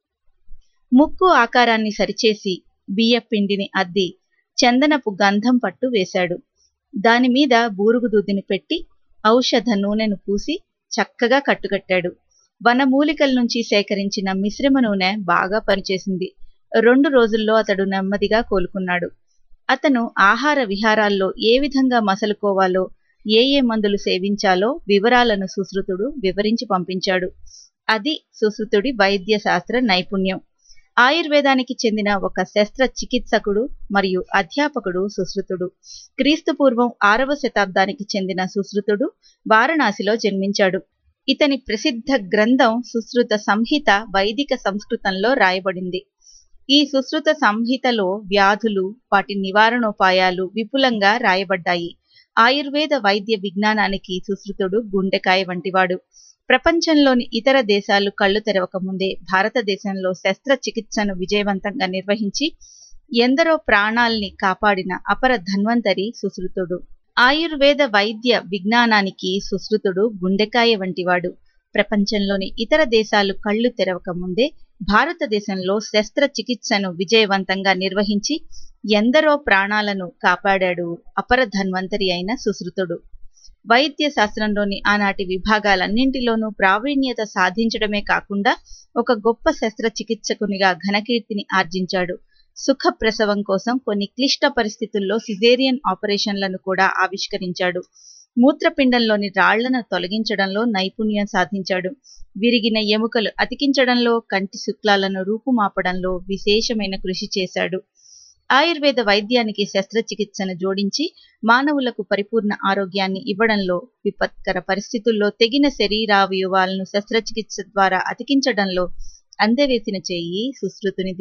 ముక్కు ఆకారాన్ని సరిచేసి బియ్యపిండిని అద్ది చందనపు గంధం పట్టు వేశాడు దానిమీద బూరుగుదూదిని దూదిని పెట్టి ఔషధ నూనెను పూసి చక్కగా కట్టుకట్టాడు వనమూలికల నుంచి సేకరించిన మిశ్రమ నూనె బాగా పనిచేసింది రెండు రోజుల్లో అతడు నెమ్మదిగా కోలుకున్నాడు అతను ఆహార విహారాల్లో ఏ విధంగా మసలుకోవాలో ఏ ఏ మందులు సేవించాలో వివరాలను సుశ్రుతుడు వివరించి పంపించాడు అది సుశ్రుతుడి వైద్య శాస్త్ర నైపుణ్యం ఆయుర్వేదానికి చెందిన ఒక శస్త్ర చికిత్సకుడు మరియు అధ్యాపకుడు సుశ్రుతుడు క్రీస్తు పూర్వం ఆరవ శతాబ్దానికి చెందిన సుశ్రుతుడు వారణాసిలో జన్మించాడు ఇతని ప్రసిద్ధ గ్రంథం సుశ్రుత సంహిత వైదిక సంస్కృతంలో రాయబడింది ఈ సుశ్రుత సంహితలో వ్యాధులు వాటి నివారణోపాయాలు విపులంగా రాయబడ్డాయి ఆయుర్వేద వైద్య విజ్ఞానానికి సుశ్రుతుడు గుండెకాయ వంటివాడు ప్రపంచంలోని ఇతర దేశాలు కళ్ళు తెరవక ముందే భారతదేశంలో శస్త్రచికిత్సను విజయవంతంగా నిర్వహించి ఎందరో ప్రాణాల్ని కాపాడిన అపర ధన్వంతరి సుశ్రుతుడు ఆయుర్వేద వైద్య విజ్ఞానానికి సుశ్రుతుడు గుండెకాయ వంటివాడు ప్రపంచంలోని ఇతర దేశాలు కళ్ళు తెరవక ముందే భారతదేశంలో శస్త్రచికిత్సను విజయవంతంగా నిర్వహించి ఎందరో ప్రాణాలను కాపాడాడు అపర ధన్వంతరి అయిన సుశ్రుతుడు వైద్య శాస్త్రంలోని ఆనాటి విభాగాలన్నింటిలోనూ ప్రావీణ్యత సాధించడమే కాకుండా ఒక గొప్ప శస్త్రచికిత్సకునిగా ఘనకీర్తిని ఆర్జించాడు సుఖ ప్రసవం కోసం కొన్ని క్లిష్ట పరిస్థితుల్లో సిజేరియన్ ఆపరేషన్లను కూడా ఆవిష్కరించాడు మూత్రపిండంలోని రాళ్లను తొలగించడంలో నైపుణ్యం సాధించాడు విరిగిన ఎముకలు అతికించడంలో కంటి శుక్లాలను రూపుమాపడంలో విశేషమైన కృషి చేశాడు ఆయుర్వేద వైద్యానికి శస్త్రచికిత్సను జోడించి మానవులకు పరిపూర్ణ ఆరోగ్యాన్ని ఇవ్వడంలో విపత్కర పరిస్థితుల్లో తెగిన శరీరావయవాలను శస్త్రచికిత్స ద్వారా అతికించడంలో అందవేసిన చేయి సుశ్రుతునిది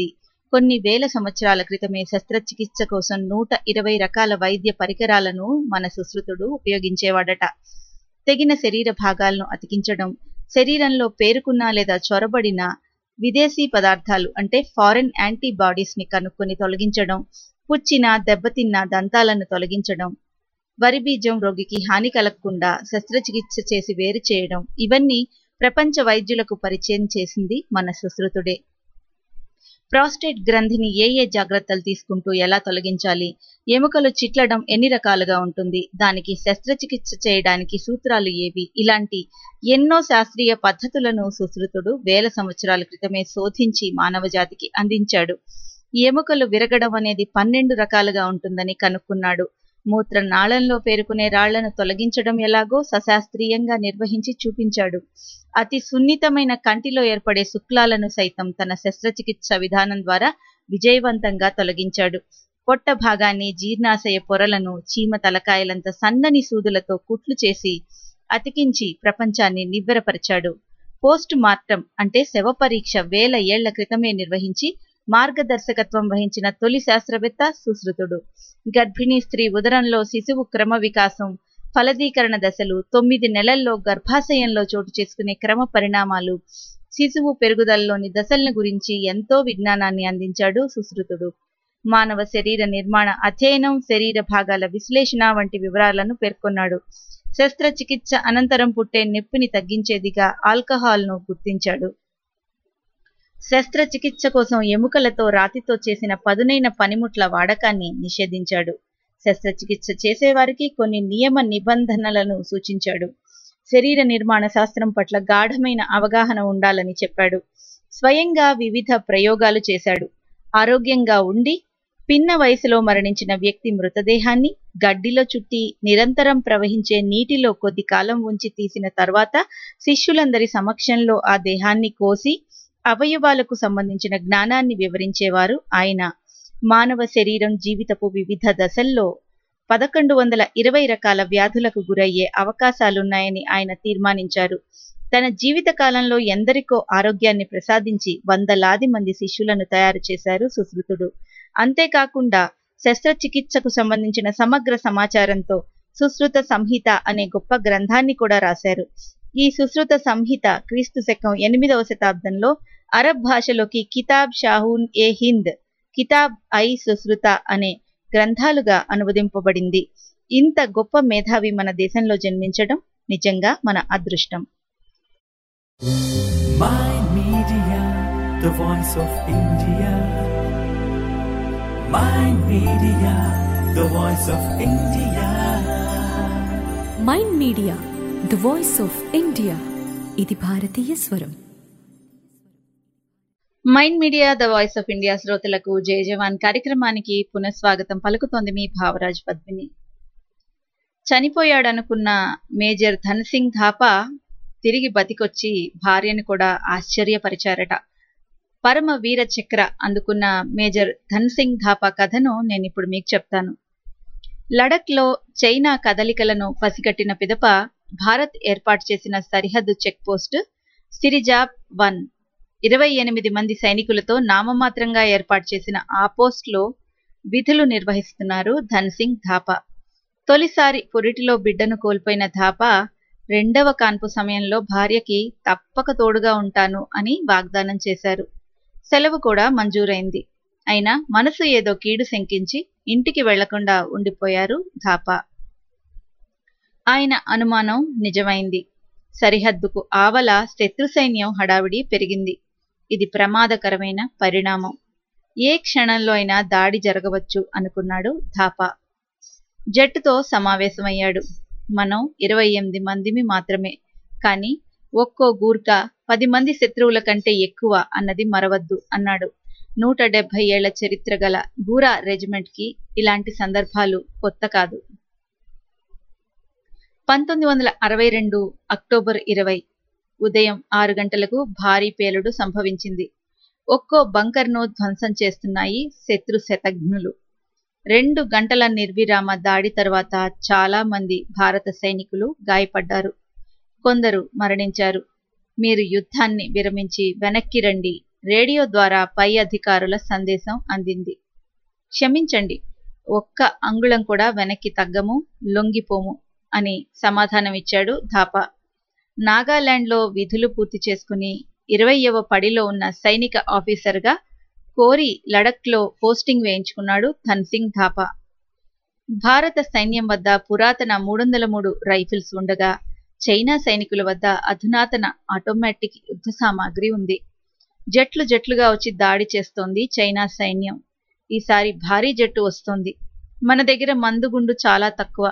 కొన్ని వేల సంవత్సరాల క్రితమే శస్త్రచికిత్స కోసం నూట ఇరవై రకాల వైద్య పరికరాలను మన సుశ్రుతుడు ఉపయోగించేవాడట తెగిన శరీర భాగాలను అతికించడం శరీరంలో పేరుకున్న లేదా చొరబడిన విదేశీ పదార్థాలు అంటే ఫారెన్ యాంటీబాడీస్ ని కనుక్కొని తొలగించడం పుచ్చిన దెబ్బతిన్న దంతాలను తొలగించడం వరి బీజం రోగికి హాని కలగకుండా శస్త్రచికిత్స చేసి వేరు చేయడం ఇవన్నీ ప్రపంచ వైద్యులకు పరిచయం చేసింది మన సుశ్రుతుడే ప్రాస్టేట్ గ్రంథిని ఏ ఏ జాగ్రత్తలు తీసుకుంటూ ఎలా తొలగించాలి ఎముకలు చిట్లడం ఎన్ని రకాలుగా ఉంటుంది దానికి శస్త్రచికిత్స చేయడానికి సూత్రాలు ఏవి ఇలాంటి ఎన్నో శాస్త్రీయ పద్ధతులను సుశ్రుతుడు వేల సంవత్సరాల క్రితమే శోధించి మానవజాతికి అందించాడు ఈ ఎముకలు విరగడం అనేది పన్నెండు రకాలుగా ఉంటుందని కనుక్కున్నాడు మూత్ర నాళంలో పేరుకునే రాళ్లను తొలగించడం ఎలాగో సశాస్త్రీయంగా నిర్వహించి చూపించాడు అతి సున్నితమైన కంటిలో ఏర్పడే శుక్లాలను సైతం తన శస్త్రచికిత్స విధానం ద్వారా విజయవంతంగా తొలగించాడు పొట్ట భాగాన్ని జీర్ణాశయ పొరలను చీమ తలకాయలంత సన్నని సూదులతో కుట్లు చేసి అతికించి ప్రపంచాన్ని నివ్వెరపరిచాడు పోస్ట్ మార్టం అంటే శవ పరీక్ష వేల ఏళ్ల క్రితమే నిర్వహించి మార్గదర్శకత్వం వహించిన తొలి శాస్త్రవేత్త సుశ్రుతుడు గర్భిణీ స్త్రీ ఉదరంలో శిశువు క్రమ వికాసం ఫలదీకరణ దశలు తొమ్మిది నెలల్లో గర్భాశయంలో చోటు చేసుకునే క్రమ పరిణామాలు శిశువు పెరుగుదలలోని దశలను గురించి ఎంతో విజ్ఞానాన్ని అందించాడు సుశ్రుతుడు మానవ శరీర నిర్మాణ అధ్యయనం శరీర భాగాల విశ్లేషణ వంటి వివరాలను పేర్కొన్నాడు శస్త్రచికిత్స అనంతరం పుట్టే నొప్పిని తగ్గించేదిగా ఆల్కహాల్ను గుర్తించాడు శస్త్రచికిత్స కోసం ఎముకలతో రాతితో చేసిన పదునైన పనిముట్ల వాడకాన్ని నిషేధించాడు శస్త్రచికిత్స చేసేవారికి కొన్ని నియమ నిబంధనలను సూచించాడు శరీర నిర్మాణ శాస్త్రం పట్ల గాఢమైన అవగాహన ఉండాలని చెప్పాడు స్వయంగా వివిధ ప్రయోగాలు చేశాడు ఆరోగ్యంగా ఉండి పిన్న వయసులో మరణించిన వ్యక్తి మృతదేహాన్ని గడ్డిలో చుట్టి నిరంతరం ప్రవహించే నీటిలో కొద్ది కాలం ఉంచి తీసిన తర్వాత శిష్యులందరి సమక్షంలో ఆ దేహాన్ని కోసి అవయవాలకు సంబంధించిన జ్ఞానాన్ని వివరించేవారు ఆయన మానవ శరీరం జీవితపు వివిధ దశల్లో పదకొండు వందల ఇరవై రకాల వ్యాధులకు గురయ్యే అవకాశాలున్నాయని ఆయన తీర్మానించారు తన జీవిత కాలంలో ఎందరికో ఆరోగ్యాన్ని ప్రసాదించి వందలాది మంది శిష్యులను తయారు చేశారు సుశ్రుతుడు అంతేకాకుండా శస్త్రచికిత్సకు సంబంధించిన సమగ్ర సమాచారంతో సుశ్రుత సంహిత అనే గొప్ప గ్రంథాన్ని కూడా రాశారు ఈ సుశ్రుత సంహిత క్రీస్తు శకం ఎనిమిదవ శతాబ్దంలో అరబ్ భాషలోకి కితాబ్ షాహూన్ ఏ హింద్ కితాబ్ ఐ సుశ్రుత అనే గ్రంథాలుగా అనువదింపబడింది ఇంత గొప్ప మేధావి మన దేశంలో జన్మించడం నిజంగా మన అదృష్టం Mind Media, the voice of India. Mind Media, the voice of India. Mind media the voice of India ఇది భారతీయ స్వరం Mind media the voice of India శ్రోతలకు జయ జవాన్ కార్యక్రమానికి పునఃస్వాగతం పలుకుతోంది మీ భావరాజ్ పద్మిని చనిపోయాడనుకున్న మేజర్ ధన్ సింగ్ థాపా తిరిగి బతికొచ్చి భార్యను కూడా ఆశ్చర్యపరిచారట పరమ వీర చక్ర అందుకున్న మేజర్ ధన్ సింగ్ థాపా కథను నేను ఇప్పుడు మీకు చెప్తాను లడఖ్లో చైనా కదలికలను పసిగట్టిన పిదప భారత్ ఏర్పాటు చేసిన సరిహద్దు చెక్ పోస్ట్ సిరిజాబ్ వన్ ఇరవై ఎనిమిది మంది సైనికులతో నామమాత్రంగా ఏర్పాటు చేసిన ఆ పోస్ట్లో విధులు నిర్వహిస్తున్నారు ధన్ సింగ్ థాపా తొలిసారి పురిటిలో బిడ్డను కోల్పోయిన థాపా రెండవ కాన్పు సమయంలో భార్యకి తప్పక తోడుగా ఉంటాను అని వాగ్దానం చేశారు సెలవు కూడా మంజూరైంది అయినా మనసు ఏదో కీడు శంకించి ఇంటికి వెళ్లకుండా ఉండిపోయారు థాపా ఆయన అనుమానం నిజమైంది సరిహద్దుకు ఆవల శత్రు సైన్యం హడావిడి పెరిగింది ఇది ప్రమాదకరమైన పరిణామం ఏ క్షణంలో అయినా దాడి జరగవచ్చు అనుకున్నాడు థాపా జట్టుతో సమావేశమయ్యాడు మనం ఇరవై ఎనిమిది మందిమి మాత్రమే కానీ ఒక్కో గూర్ఖా పది మంది శత్రువుల కంటే ఎక్కువ అన్నది మరవద్దు అన్నాడు నూట డెబ్బై ఏళ్ల చరిత్ర గల గూరా రెజిమెంట్ కి ఇలాంటి సందర్భాలు కొత్త కాదు పంతొమ్మిది వందల అరవై రెండు అక్టోబర్ ఇరవై ఉదయం ఆరు గంటలకు భారీ పేలుడు సంభవించింది ఒక్కో బంకర్ను ధ్వంసం చేస్తున్నాయి శత్రు శతఘ్నులు రెండు గంటల నిర్విరామ దాడి తర్వాత చాలా మంది భారత సైనికులు గాయపడ్డారు కొందరు మరణించారు మీరు యుద్ధాన్ని విరమించి వెనక్కి రండి రేడియో ద్వారా పై అధికారుల సందేశం అందింది క్షమించండి ఒక్క అంగుళం కూడా వెనక్కి తగ్గము లొంగిపోము అని సమాధానమిచ్చాడు ధాపా నాగాలాండ్లో విధులు పూర్తి చేసుకుని ఇరవయవ పడిలో ఉన్న సైనిక ఆఫీసర్గా కోరి లడఖ్లో పోస్టింగ్ వేయించుకున్నాడు ధన్సింగ్ ధాపా భారత సైన్యం వద్ద పురాతన మూడొందల మూడు రైఫిల్స్ ఉండగా చైనా సైనికుల వద్ద అధునాతన ఆటోమేటిక్ యుద్ధ సామాగ్రి ఉంది జట్లు జట్లుగా వచ్చి దాడి చేస్తోంది చైనా సైన్యం ఈసారి భారీ జట్టు వస్తోంది మన దగ్గర మందుగుండు చాలా తక్కువ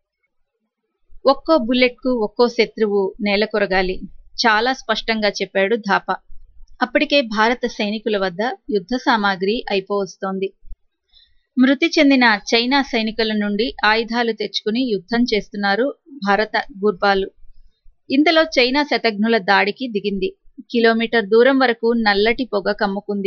ఒక్కో బుల్లెట్కు ఒక్కో శత్రువు నేలకొరగాలి చాలా స్పష్టంగా చెప్పాడు ధాపా అప్పటికే భారత సైనికుల వద్ద యుద్ధ సామాగ్రి అయిపోవస్తోంది మృతి చెందిన చైనా సైనికుల నుండి ఆయుధాలు తెచ్చుకుని యుద్ధం చేస్తున్నారు భారత గుర్బాలు ఇంతలో చైనా శతఘ్నుల దాడికి దిగింది కిలోమీటర్ దూరం వరకు నల్లటి పొగ కమ్ముకుంది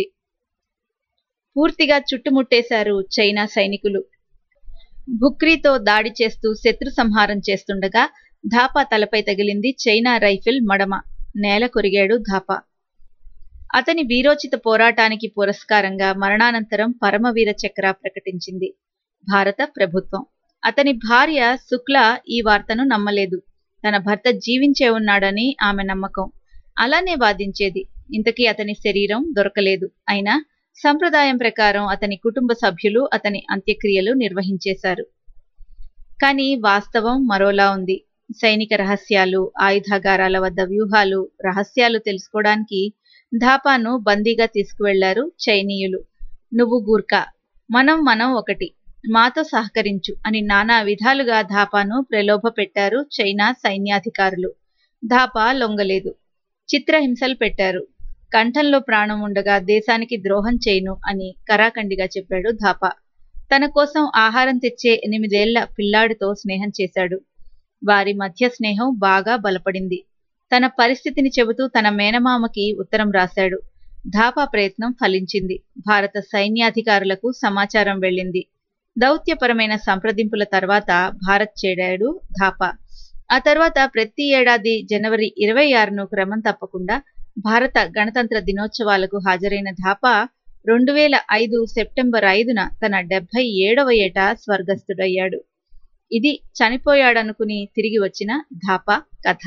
పూర్తిగా చుట్టుముట్టేశారు చైనా సైనికులు భుక్రీతో దాడి చేస్తూ శత్రు సంహారం చేస్తుండగా ధాపా తలపై తగిలింది చైనా రైఫిల్ మడమ నేల కొరిగాడు ధాపా అతని వీరోచిత పోరాటానికి పురస్కారంగా మరణానంతరం పరమవీర చక్ర ప్రకటించింది భారత ప్రభుత్వం అతని భార్య శుక్ల ఈ వార్తను నమ్మలేదు తన భర్త జీవించే ఉన్నాడని ఆమె నమ్మకం అలానే వాదించేది ఇంతకీ అతని శరీరం దొరకలేదు అయినా సంప్రదాయం ప్రకారం అతని కుటుంబ సభ్యులు అతని అంత్యక్రియలు నిర్వహించేశారు కానీ వాస్తవం మరోలా ఉంది సైనిక రహస్యాలు ఆయుధాగారాల వద్ద వ్యూహాలు రహస్యాలు తెలుసుకోవడానికి ధాపాను బందీగా తీసుకువెళ్లారు చైనీయులు నువ్వు గూర్ఖా మనం మనం ఒకటి మాతో సహకరించు అని నానా విధాలుగా ధాపాను ప్రలోభ పెట్టారు చైనా సైన్యాధికారులు ధాపా లొంగలేదు చిత్రహింసలు పెట్టారు కంఠంలో ప్రాణం ఉండగా దేశానికి ద్రోహం చేయను అని కరాఖండిగా చెప్పాడు ధాపా తన కోసం ఆహారం తెచ్చే ఎనిమిదేళ్ల పిల్లాడితో స్నేహం చేశాడు వారి మధ్య స్నేహం బాగా బలపడింది తన పరిస్థితిని చెబుతూ తన మేనమామకి ఉత్తరం రాశాడు ధాపా ప్రయత్నం ఫలించింది భారత సైన్యాధికారులకు సమాచారం వెళ్ళింది దౌత్యపరమైన సంప్రదింపుల తర్వాత భారత్ చేరాడు ధాపా ఆ తర్వాత ప్రతి ఏడాది జనవరి ఇరవై ఆరును క్రమం తప్పకుండా భారత గణతంత్ర దినోత్సవాలకు హాజరైన ధాపా రెండు వేల ఐదు సెప్టెంబర్ ఐదున తన డెబ్బై ఏడవ ఏట స్వర్గస్థుడయ్యాడు ఇది చనిపోయాడనుకుని తిరిగి వచ్చిన ధాపా కథ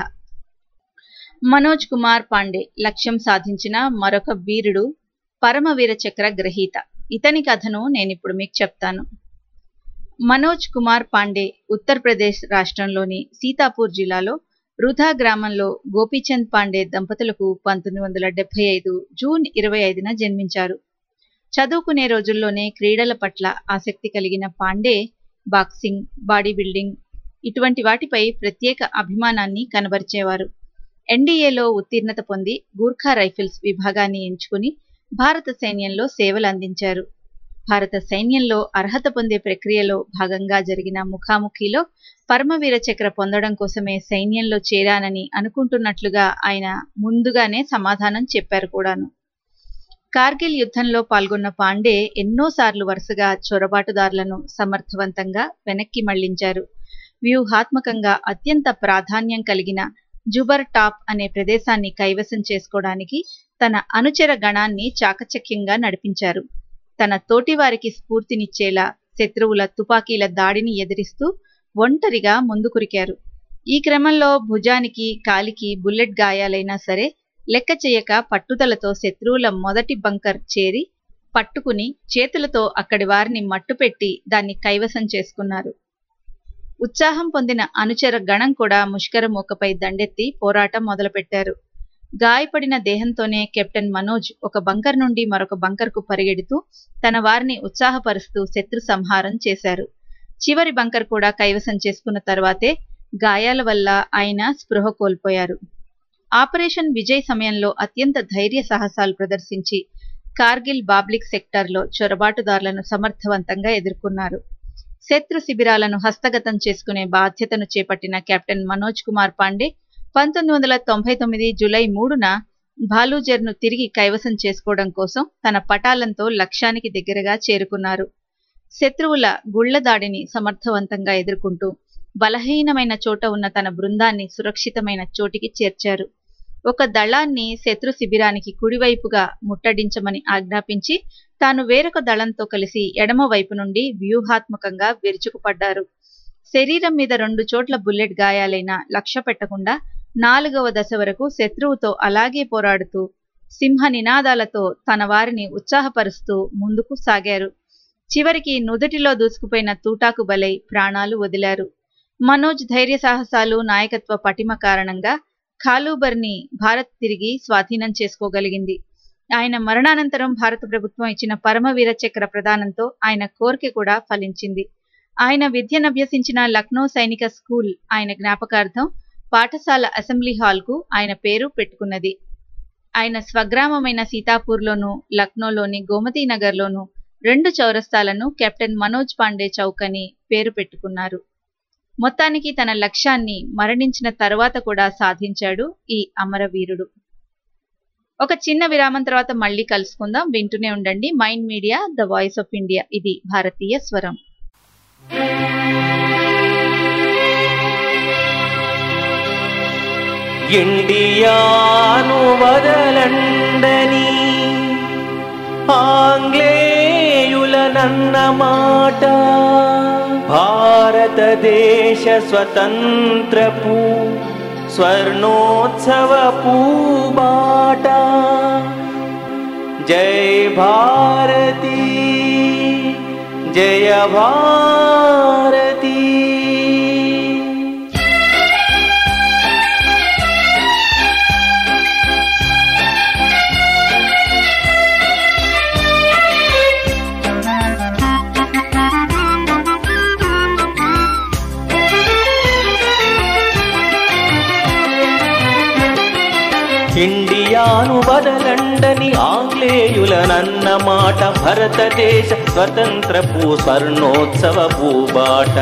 మనోజ్ కుమార్ పాండే లక్ష్యం సాధించిన మరొక వీరుడు పరమవీర చక్ర గ్రహీత ఇతని కథను నేనిప్పుడు మీకు చెప్తాను మనోజ్ కుమార్ పాండే ఉత్తరప్రదేశ్ రాష్ట్రంలోని సీతాపూర్ జిల్లాలో రుధా గ్రామంలో గోపీచంద్ పాండే దంపతులకు పంతొమ్మిది వందల డెబ్బై ఐదు జూన్ ఇరవై ఐదున జన్మించారు చదువుకునే రోజుల్లోనే క్రీడల పట్ల ఆసక్తి కలిగిన పాండే బాక్సింగ్ బాడీ బిల్డింగ్ ఇటువంటి వాటిపై ప్రత్యేక అభిమానాన్ని కనబరిచేవారు ఎన్డీఏలో ఉత్తీర్ణత పొంది గూర్ఖా రైఫిల్స్ విభాగాన్ని ఎంచుకుని భారత సైన్యంలో సేవలు అందించారు భారత సైన్యంలో అర్హత పొందే ప్రక్రియలో భాగంగా జరిగిన ముఖాముఖిలో పరమవీర చక్ర పొందడం కోసమే సైన్యంలో చేరానని అనుకుంటున్నట్లుగా ఆయన ముందుగానే సమాధానం చెప్పారు కూడాను కార్గిల్ యుద్ధంలో పాల్గొన్న పాండే ఎన్నోసార్లు వరుసగా చొరబాటుదారులను సమర్థవంతంగా వెనక్కి మళ్లించారు వ్యూహాత్మకంగా అత్యంత ప్రాధాన్యం కలిగిన జుబర్ టాప్ అనే ప్రదేశాన్ని కైవసం చేసుకోవడానికి తన అనుచర గణాన్ని చాకచక్యంగా నడిపించారు తన తోటివారికి స్ఫూర్తినిచ్చేలా శత్రువుల తుపాకీల దాడిని ఎదిరిస్తూ ఒంటరిగా ముందుకురికారు ఈ క్రమంలో భుజానికి కాలికి బుల్లెట్ గాయాలైనా సరే లెక్క చేయక పట్టుదలతో శత్రువుల మొదటి బంకర్ చేరి పట్టుకుని చేతులతో అక్కడి వారిని మట్టుపెట్టి దాన్ని కైవసం చేసుకున్నారు ఉత్సాహం పొందిన అనుచర గణం కూడా ముష్కర మూకపై దండెత్తి పోరాటం మొదలుపెట్టారు గాయపడిన దేహంతోనే కెప్టెన్ మనోజ్ ఒక బంకర్ నుండి మరొక బంకర్కు పరిగెడుతూ తన వారిని ఉత్సాహపరుస్తూ శత్రు సంహారం చేశారు చివరి బంకర్ కూడా కైవసం చేసుకున్న తర్వాతే గాయాల వల్ల ఆయన స్పృహ కోల్పోయారు ఆపరేషన్ విజయ్ సమయంలో అత్యంత ధైర్య సాహసాలు ప్రదర్శించి కార్గిల్ బాబ్లిక్ సెక్టార్లో చొరబాటుదారులను సమర్థవంతంగా ఎదుర్కొన్నారు శత్రు శిబిరాలను హస్తగతం చేసుకునే బాధ్యతను చేపట్టిన కెప్టెన్ మనోజ్ కుమార్ పాండే పంతొమ్మిది వందల తొంభై తొమ్మిది జులై మూడున భాలూజర్ను తిరిగి కైవసం చేసుకోవడం కోసం తన పటాలంతో లక్ష్యానికి దగ్గరగా చేరుకున్నారు శత్రువుల గుళ్ల దాడిని సమర్థవంతంగా ఎదుర్కొంటూ బలహీనమైన చోట ఉన్న తన బృందాన్ని సురక్షితమైన చోటికి చేర్చారు ఒక దళాన్ని శత్రు శిబిరానికి కుడివైపుగా ముట్టడించమని ఆజ్ఞాపించి తాను వేరొక దళంతో కలిసి ఎడమ వైపు నుండి వ్యూహాత్మకంగా విరుచుకుపడ్డారు శరీరం మీద రెండు చోట్ల బుల్లెట్ గాయాలైన లక్ష్య పెట్టకుండా నాలుగవ దశ వరకు శత్రువుతో అలాగే పోరాడుతూ సింహ నినాదాలతో తన వారిని ఉత్సాహపరుస్తూ ముందుకు సాగారు చివరికి నుదుటిలో దూసుకుపోయిన తూటాకు బలై ప్రాణాలు వదిలారు మనోజ్ ధైర్య సాహసాలు నాయకత్వ పటిమ కారణంగా ఖాలూబర్ని భారత్ తిరిగి స్వాధీనం చేసుకోగలిగింది ఆయన మరణానంతరం భారత ప్రభుత్వం ఇచ్చిన పరమవీర చక్ర ప్రదానంతో ఆయన కోరిక కూడా ఫలించింది ఆయన విద్యనభ్యసించిన లక్నో సైనిక స్కూల్ ఆయన జ్ఞాపకార్థం పాఠశాల అసెంబ్లీ హాల్కు ఆయన పేరు పెట్టుకున్నది ఆయన స్వగ్రామమైన సీతాపూర్లోను లక్నోలోని గోమతీ నగర్లోను రెండు చౌరస్తాలను కెప్టెన్ మనోజ్ పాండే చౌక్ అని పేరు పెట్టుకున్నారు మొత్తానికి తన లక్ష్యాన్ని మరణించిన తర్వాత కూడా సాధించాడు ఈ అమరవీరుడు ఒక చిన్న విరామం తర్వాత మళ్ళీ కలుసుకుందాం వింటూనే ఉండండి Mind media the voice of India ఇది భారతీయ స్వరం ఇండియాను వదలండని ఆంగ్లేయులనన్న మాట భారతదేశ స్వతంత్రపు స్వర్ణోత్సవ పూబాట జై భారతి జయ భారతి ఇండియాను వదలండని ఆంగ్లేయులనన్న మాట భారతదేశ స్వతంత్రపు స్వర్ణోత్సవ భూబాట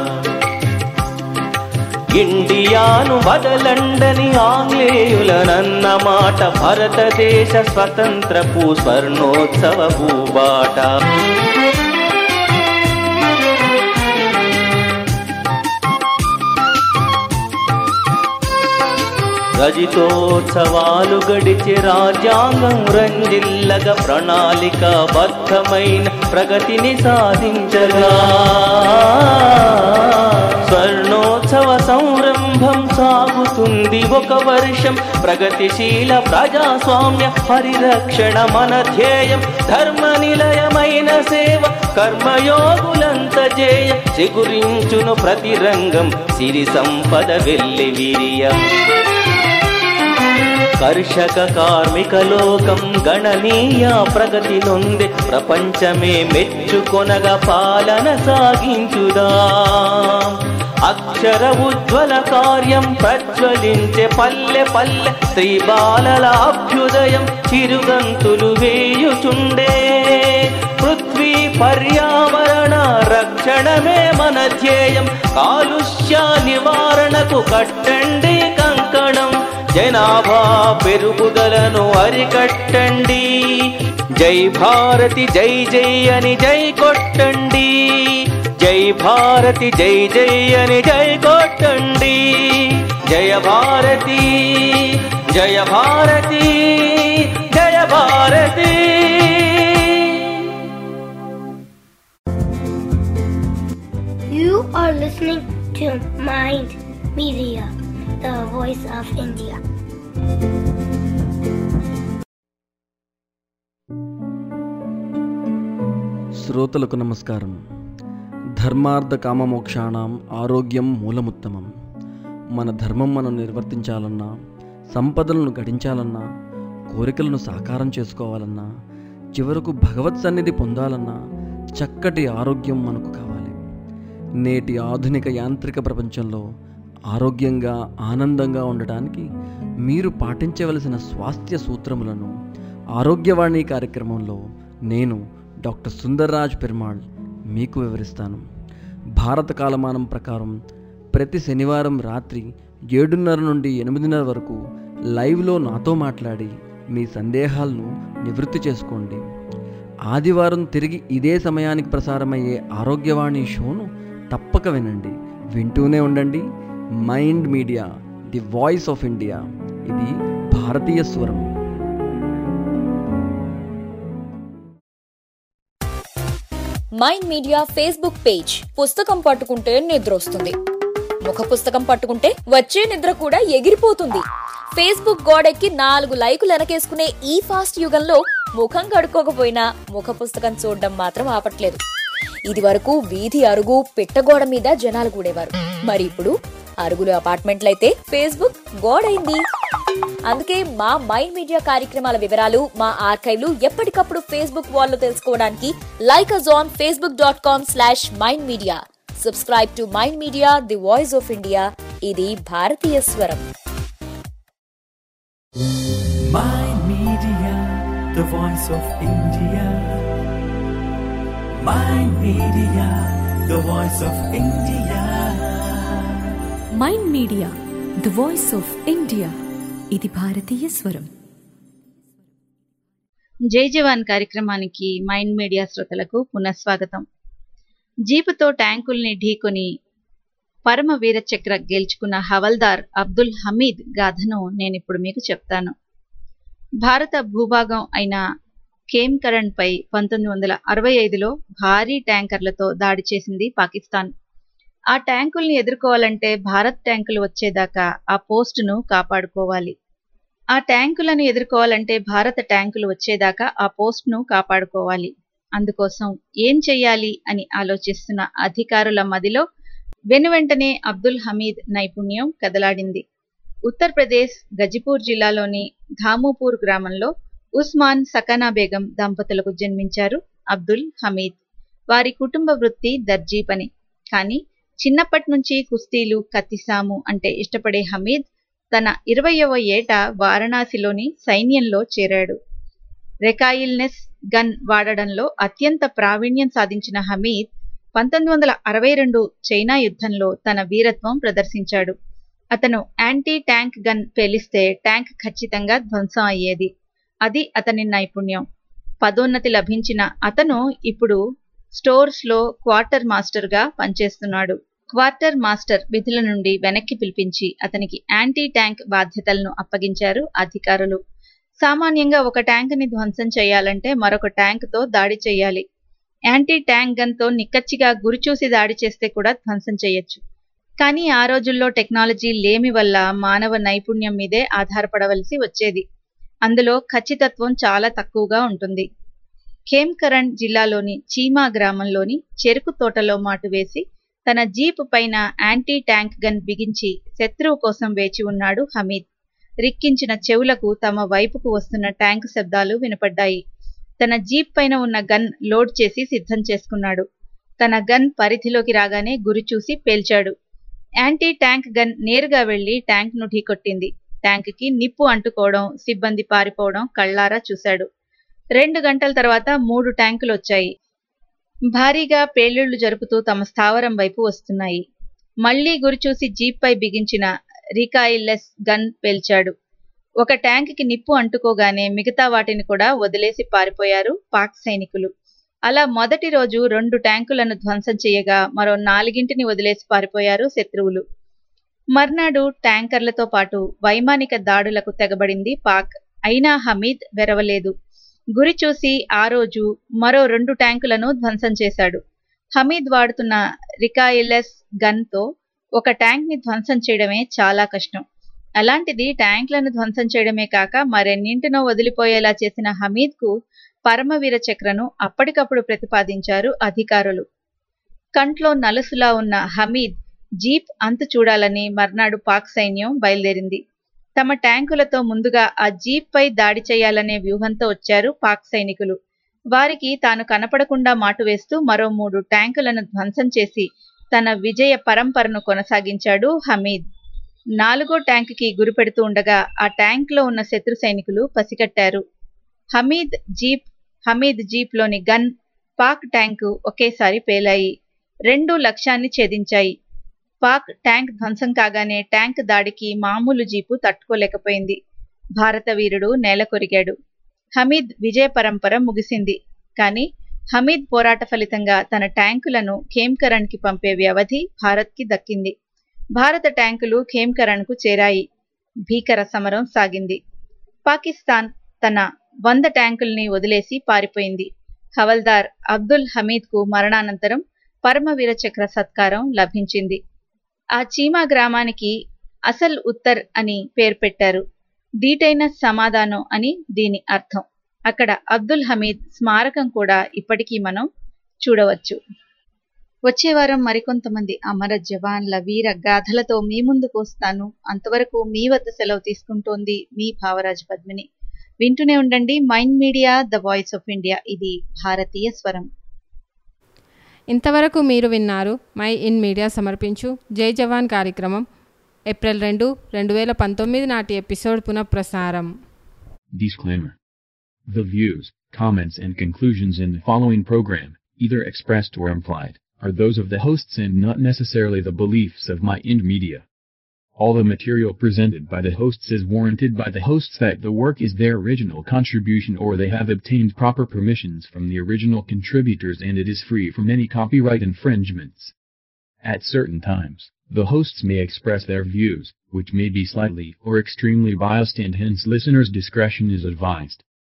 ఇండియాను వదలండని ఆంగ్లేయులనన్న మాట భారతదేశ స్వతంత్రపు స్వర్ణోత్సవ భూబాట రజితోత్సవాలు గడిచి రాజ్యాంగం రంజిల్లగ ప్రణాళిక బద్ధమైన ప్రగతిని సాధించగా స్వర్ణోత్సవ సంరంభం సాగుతుంది ఒక వర్షం ప్రగతిశీల ప్రజాస్వామ్య పరిరక్షణ మన ధ్యేయం ధర్మ నిలయమైన సేవ కర్మయోగులంత జేయ చిగురించును ప్రతి రంగం సిరి సంపద వెల్లి వీర్యం కర్షక కార్మిక లోకం గణనీయ ప్రగతి నొంది ప్రపంచమే మెచ్చుకొనగా పాలన సాగించుదా అక్షర ఉజ్వల కార్యం ప్రజ్వలించే పల్లె పల్లె స్త్రీ బాలల అభ్యుదయం చిరుగంతులు వేయుచుండే పృథ్వీ పర్యావరణ రక్షణమే మన ధ్యేయం కాలుష్య నివారణకు కట్టండి కంకణం జనాభా పెరుగుదలను అరికట్టండి జై భారతి జై జై అని జై కొట్టండి జై భారతి జై జై అని జై కొట్టండి జయ భారతి జయ భారతి జయ Bharati You are listening to Mind Media, the voice of India. శ్రోతలకు నమస్కారం ధర్మార్థ కామమోక్షాణం ఆరోగ్యం మూలముత్తమం మన ధర్మం మనం నిర్వర్తించాలన్నా సంపదలను గడించాలన్నా కోరికలను సాకారం చేసుకోవాలన్నా చివరకు భగవత్ సన్నిధి పొందాలన్నా చక్కటి ఆరోగ్యం మనకు కావాలి నేటి ఆధునిక యాంత్రిక ప్రపంచంలో ఆరోగ్యంగా ఆనందంగా ఉండటానికి మీరు పాటించవలసిన స్వాస్థ్య సూత్రములను ఆరోగ్యవాణి కార్యక్రమంలో నేను డాక్టర్ సుందర్రాజ్ పెరుమాళ్ మీకు వివరిస్తాను భారత కాలమానం ప్రకారం ప్రతి శనివారం రాత్రి ఏడున్నర నుండి ఎనిమిదిన్నర వరకు లైవ్లో నాతో మాట్లాడి మీ సందేహాలను నివృత్తి చేసుకోండి ఆదివారం తిరిగి ఇదే సమయానికి ప్రసారమయ్యే ఆరోగ్యవాణి షోను తప్పక వినండి వింటూనే ఉండండి Mind Media the voice of India ఇది భారతీయ స్వరం మైండ్ మీడియా ఫేస్బుక్ పేజ్ పుస్తకం పట్టుకుంటే నిద్ర వస్తుంది ముఖ పుస్తకం పట్టుకుంటే వచ్చే నిద్ర కూడా ఎగిరిపోతుంది ఫేస్బుక్ గోడెక్కి నాలుగు లైకులు వెనకేసుకునే ఈ ఫాస్ట్ యుగంలో ముఖం కడుక్కోకపోయినా ముఖ పుస్తకం చూడడం మాత్రం ఆపట్లేదు ఇది వరకు వీధి అరుగు పిట్టగోడ మీద జనాలు కూడేవారు మరి ఇప్పుడు అరుగులు అపార్ట్మెంట్లయితే ఫేస్బుక్ గోడైంది అందుకే మా మైండ్ మీడియా కార్యక్రమాల వివరాలు మా ఆర్కైవ్లు ఎప్పటికప్పుడు ఫేస్బుక్ వాల్లో తెలుసుకోవడానికి like us on Facebook dot com slash Mind Media subscribe to Mind Media the voice of India ఇది భారతీయ స్వరం Mind Media, the voice of India. Mind Media, the voice of India. Mind media the voice of India ఇది భారతీయ స్వరం జై జవాన్ కార్యక్రమానికి మైండ్ మీడియా శ్రోతలకు పునఃస్వాగతం జీపుతో ట్యాంకుల్ని ఢీకొని పరమ వీర చక్ర గెలుచుకున్న హవల్దార్ అబ్దుల్ హమీద్ గాథను నేనిప్పుడు మీకు చెప్తాను భారత భూభాగం అయిన ఖేమ్కరణ్ పై పంతొమ్మిది వందల అరవై ఐదులో భారీ ట్యాంకర్లతో దాడి చేసింది పాకిస్తాన్ ఆ ట్యాంకుల్ని ఎదుర్కోవాలంటే భారత్ ట్యాంకులు వచ్చేదాకా ఆ పోస్టును కాపాడుకోవాలి ఆ ట్యాంకులను ఎదుర్కోవాలంటే భారత ట్యాంకులు వచ్చేదాకా ఆ పోస్ట్ను కాపాడుకోవాలి అందుకోసం ఏం చెయ్యాలి అని ఆలోచిస్తున్న అధికారుల మదిలో వెనువెంటనే అబ్దుల్ హమీద్ నైపుణ్యం కదలాడింది ఉత్తరప్రదేశ్ గజిపూర్ జిల్లాలోని ధామూపూర్ గ్రామంలో ఉస్మాన్ సకనా బేగం దంపతులకు జన్మించారు అబ్దుల్ హమీద్ వారి కుటుంబ వృత్తి దర్జీ పని కానీ చిన్నప్పటి నుంచి కుస్తీలు కత్తిసాము అంటే ఇష్టపడే హమీద్ తన ఇరవయవ ఏట వారణాసిలోని సైన్యంలో చేరాడు రెకాయిల్నెస్ గన్ వాడడంలో అత్యంత ప్రావీణ్యం సాధించిన హమీద్ పంతొమ్మిది వందల అరవై రెండు చైనా యుద్ధంలో తన వీరత్వం ప్రదర్శించాడు అతను యాంటీ ట్యాంక్ గన్ పేలిస్తే ట్యాంక్ ఖచ్చితంగా ధ్వంసం అయ్యేది అది అతని నైపుణ్యం పదోన్నతి లభించిన అతను ఇప్పుడు స్టోర్స్ లో క్వార్టర్ మాస్టర్ గా పనిచేస్తున్నాడు క్వార్టర్ మాస్టర్ విధుల నుండి వెనక్కి పిలిపించి అతనికి యాంటీ ట్యాంక్ బాధ్యతలను అప్పగించారు అధికారులు సామాన్యంగా ఒక ట్యాంక్ ని ధ్వంసం చేయాలంటే మరొక ట్యాంక్ తో దాడి చేయాలి యాంటీ ట్యాంక్ గన్ తో నిక్కచ్చిగా గురిచూసి దాడి చేస్తే కూడా ధ్వంసం చేయొచ్చు కానీ ఆ రోజుల్లో టెక్నాలజీ లేమి వల్ల మానవ నైపుణ్యం మీదే ఆధారపడవలసి వచ్చేది అందులో ఖచ్చితత్వం చాలా తక్కువగా ఉంటుంది ఖేమ్కరణ్ జిల్లాలోని చీమా గ్రామంలోని చెరుకు తోటలో మాటు వేసి తన జీప్ పైన యాంటీ ట్యాంక్ గన్ బిగించి శత్రువు కోసం వేచి ఉన్నాడు హమీద్ రిక్కించిన చెవులకు తమ వైపుకు వస్తున్న ట్యాంక్ శబ్దాలు వినపడ్డాయి తన జీప్ పైన ఉన్న గన్ లోడ్ చేసి సిద్ధం చేసుకున్నాడు తన గన్ పరిధిలోకి రాగానే గురి చూసి పేల్చాడు యాంటీ ట్యాంక్ గన్ నేరుగా వెళ్లి ట్యాంక్ ను ఢీకొట్టింది ట్యాంక్ కి నిప్పు అంటుకోవడం సిబ్బంది పారిపోవడం కళ్ళారా చూశాడు రెండు గంటల తర్వాత మూడు ట్యాంకులు వచ్చాయి భారీగా పేలుళ్లు జరుపుతూ తమ స్థావరం వైపు వస్తున్నాయి మళ్లీ గురిచూసి జీప్ పై బిగించిన రికాయిల్లెస్ గన్ పేల్చాడు ఒక ట్యాంక్ కి నిప్పు అంటుకోగానే మిగతా వాటిని కూడా వదిలేసి పారిపోయారు పాక్ సైనికులు అలా మొదటి రోజు రెండు ట్యాంకులను ధ్వంసం చేయగా మరో నాలుగింటిని వదిలేసి పారిపోయారు శత్రువులు మర్నాడు ట్యాంకర్లతో పాటు వైమానిక దాడులకు తెగబడింది పాక్ అయినా హమీద్ వెరవలేదు గురి చూసి ఆ రోజు మరో రెండు ట్యాంకులను ధ్వంసం చేశాడు హమీద్ వాడుతున్న రికాయిలెస్ గన్తో ఒక ట్యాంక్ ని ధ్వంసం చేయడమే చాలా కష్టం అలాంటిది ట్యాంక్లను ధ్వంసం చేయడమే కాక మరెన్నింటినో వదిలిపోయేలా చేసిన హమీద్ కు పరమవీర చక్రను అప్పటికప్పుడు ప్రతిపాదించారు అధికారులు కంట్లో నలుసులా ఉన్న హమీద్ జీప్ అంతు చూడాలని మర్నాడు పాక్ సైన్యం బయలుదేరింది తమ ట్యాంకులతో ముందుగా ఆ జీప్ పై దాడి చేయాలనే వ్యూహంతో వచ్చారు పాక్ సైనికులు వారికి తాను కనపడకుండా మాటు వేస్తూ మరో మూడు ట్యాంకులను ధ్వంసం చేసి తన విజయ పరంపరను కొనసాగించాడు హమీద్ నాలుగో ట్యాంకుకి గురిపెడుతూ ఉండగా ఆ ట్యాంక్ లో ఉన్న శత్రు సైనికులు పసిగట్టారు హమీద్ జీప్ హమీద్ జీప్ లోని గన్ పాక్ ట్యాంకు ఒకేసారి పేలాయి రెండు లక్ష్యాన్ని ఛేదించాయి పాక్ ట్యాంక్ ధ్వంసం కాగానే ట్యాంక్ దాడికి మామూలు జీపు తట్టుకోలేకపోయింది భారత వీరుడు నేల కొరిగాడు హమీద్ విజయ పరంపర ముగిసింది కానీ హమీద్ పోరాట ఫలితంగా తన ట్యాంకులను ఖేమ్కరణ్కి పంపే వ్యవధి భారత్కి దక్కింది భారత ట్యాంకులు ఖేమ్కరణ్కు చేరాయి భీకర సమరం సాగింది పాకిస్తాన్ తన వంద ట్యాంకుల్ని వదిలేసి పారిపోయింది హవల్దార్ అబ్దుల్ హమీద్ కు మరణానంతరం పరమవీర చక్ర సత్కారం లభించింది ఆ చీమా గ్రామానికి అసల్ ఉత్తర్ అని పేరు పెట్టారు దీటైన సమాధానం అని దీని అర్థం అక్కడ అబ్దుల్ హమీద్ స్మారకం కూడా ఇప్పటికీ మనం చూడవచ్చు వచ్చే వారం మరికొంతమంది అమర జవాన్ల వీర గాథలతో మీ ముందుకు వస్తాను అంతవరకు మీ వద్ద సెలవు తీసుకుంటోంది మీ భావరాజ్ పద్మిని వింటూనే ఉండండి Mind media the voice of India ఇది భారతీయ స్వరం ఇంతవరకు మీరు విన్నారు మై ఇన్ మీడియా సమర్పించు జై జవాన్ కార్యక్రమం ఏప్రిల్ రెండు రెండు వేల పంతొమ్మిది నాటి ఎపిసోడ్ పునఃప్రసారం Disclaimer. The views, comments and conclusions in the following program, either expressed or implied, are those of the hosts and not necessarily the beliefs of My Ind Media. All the material presented by the hosts is warranted by the hosts that the work is their original contribution or they have obtained proper permissions from the original contributors and it is free from any copyright infringements. At certain times, the hosts may express their views, which may be slightly or extremely biased and hence listeners' discretion is advised.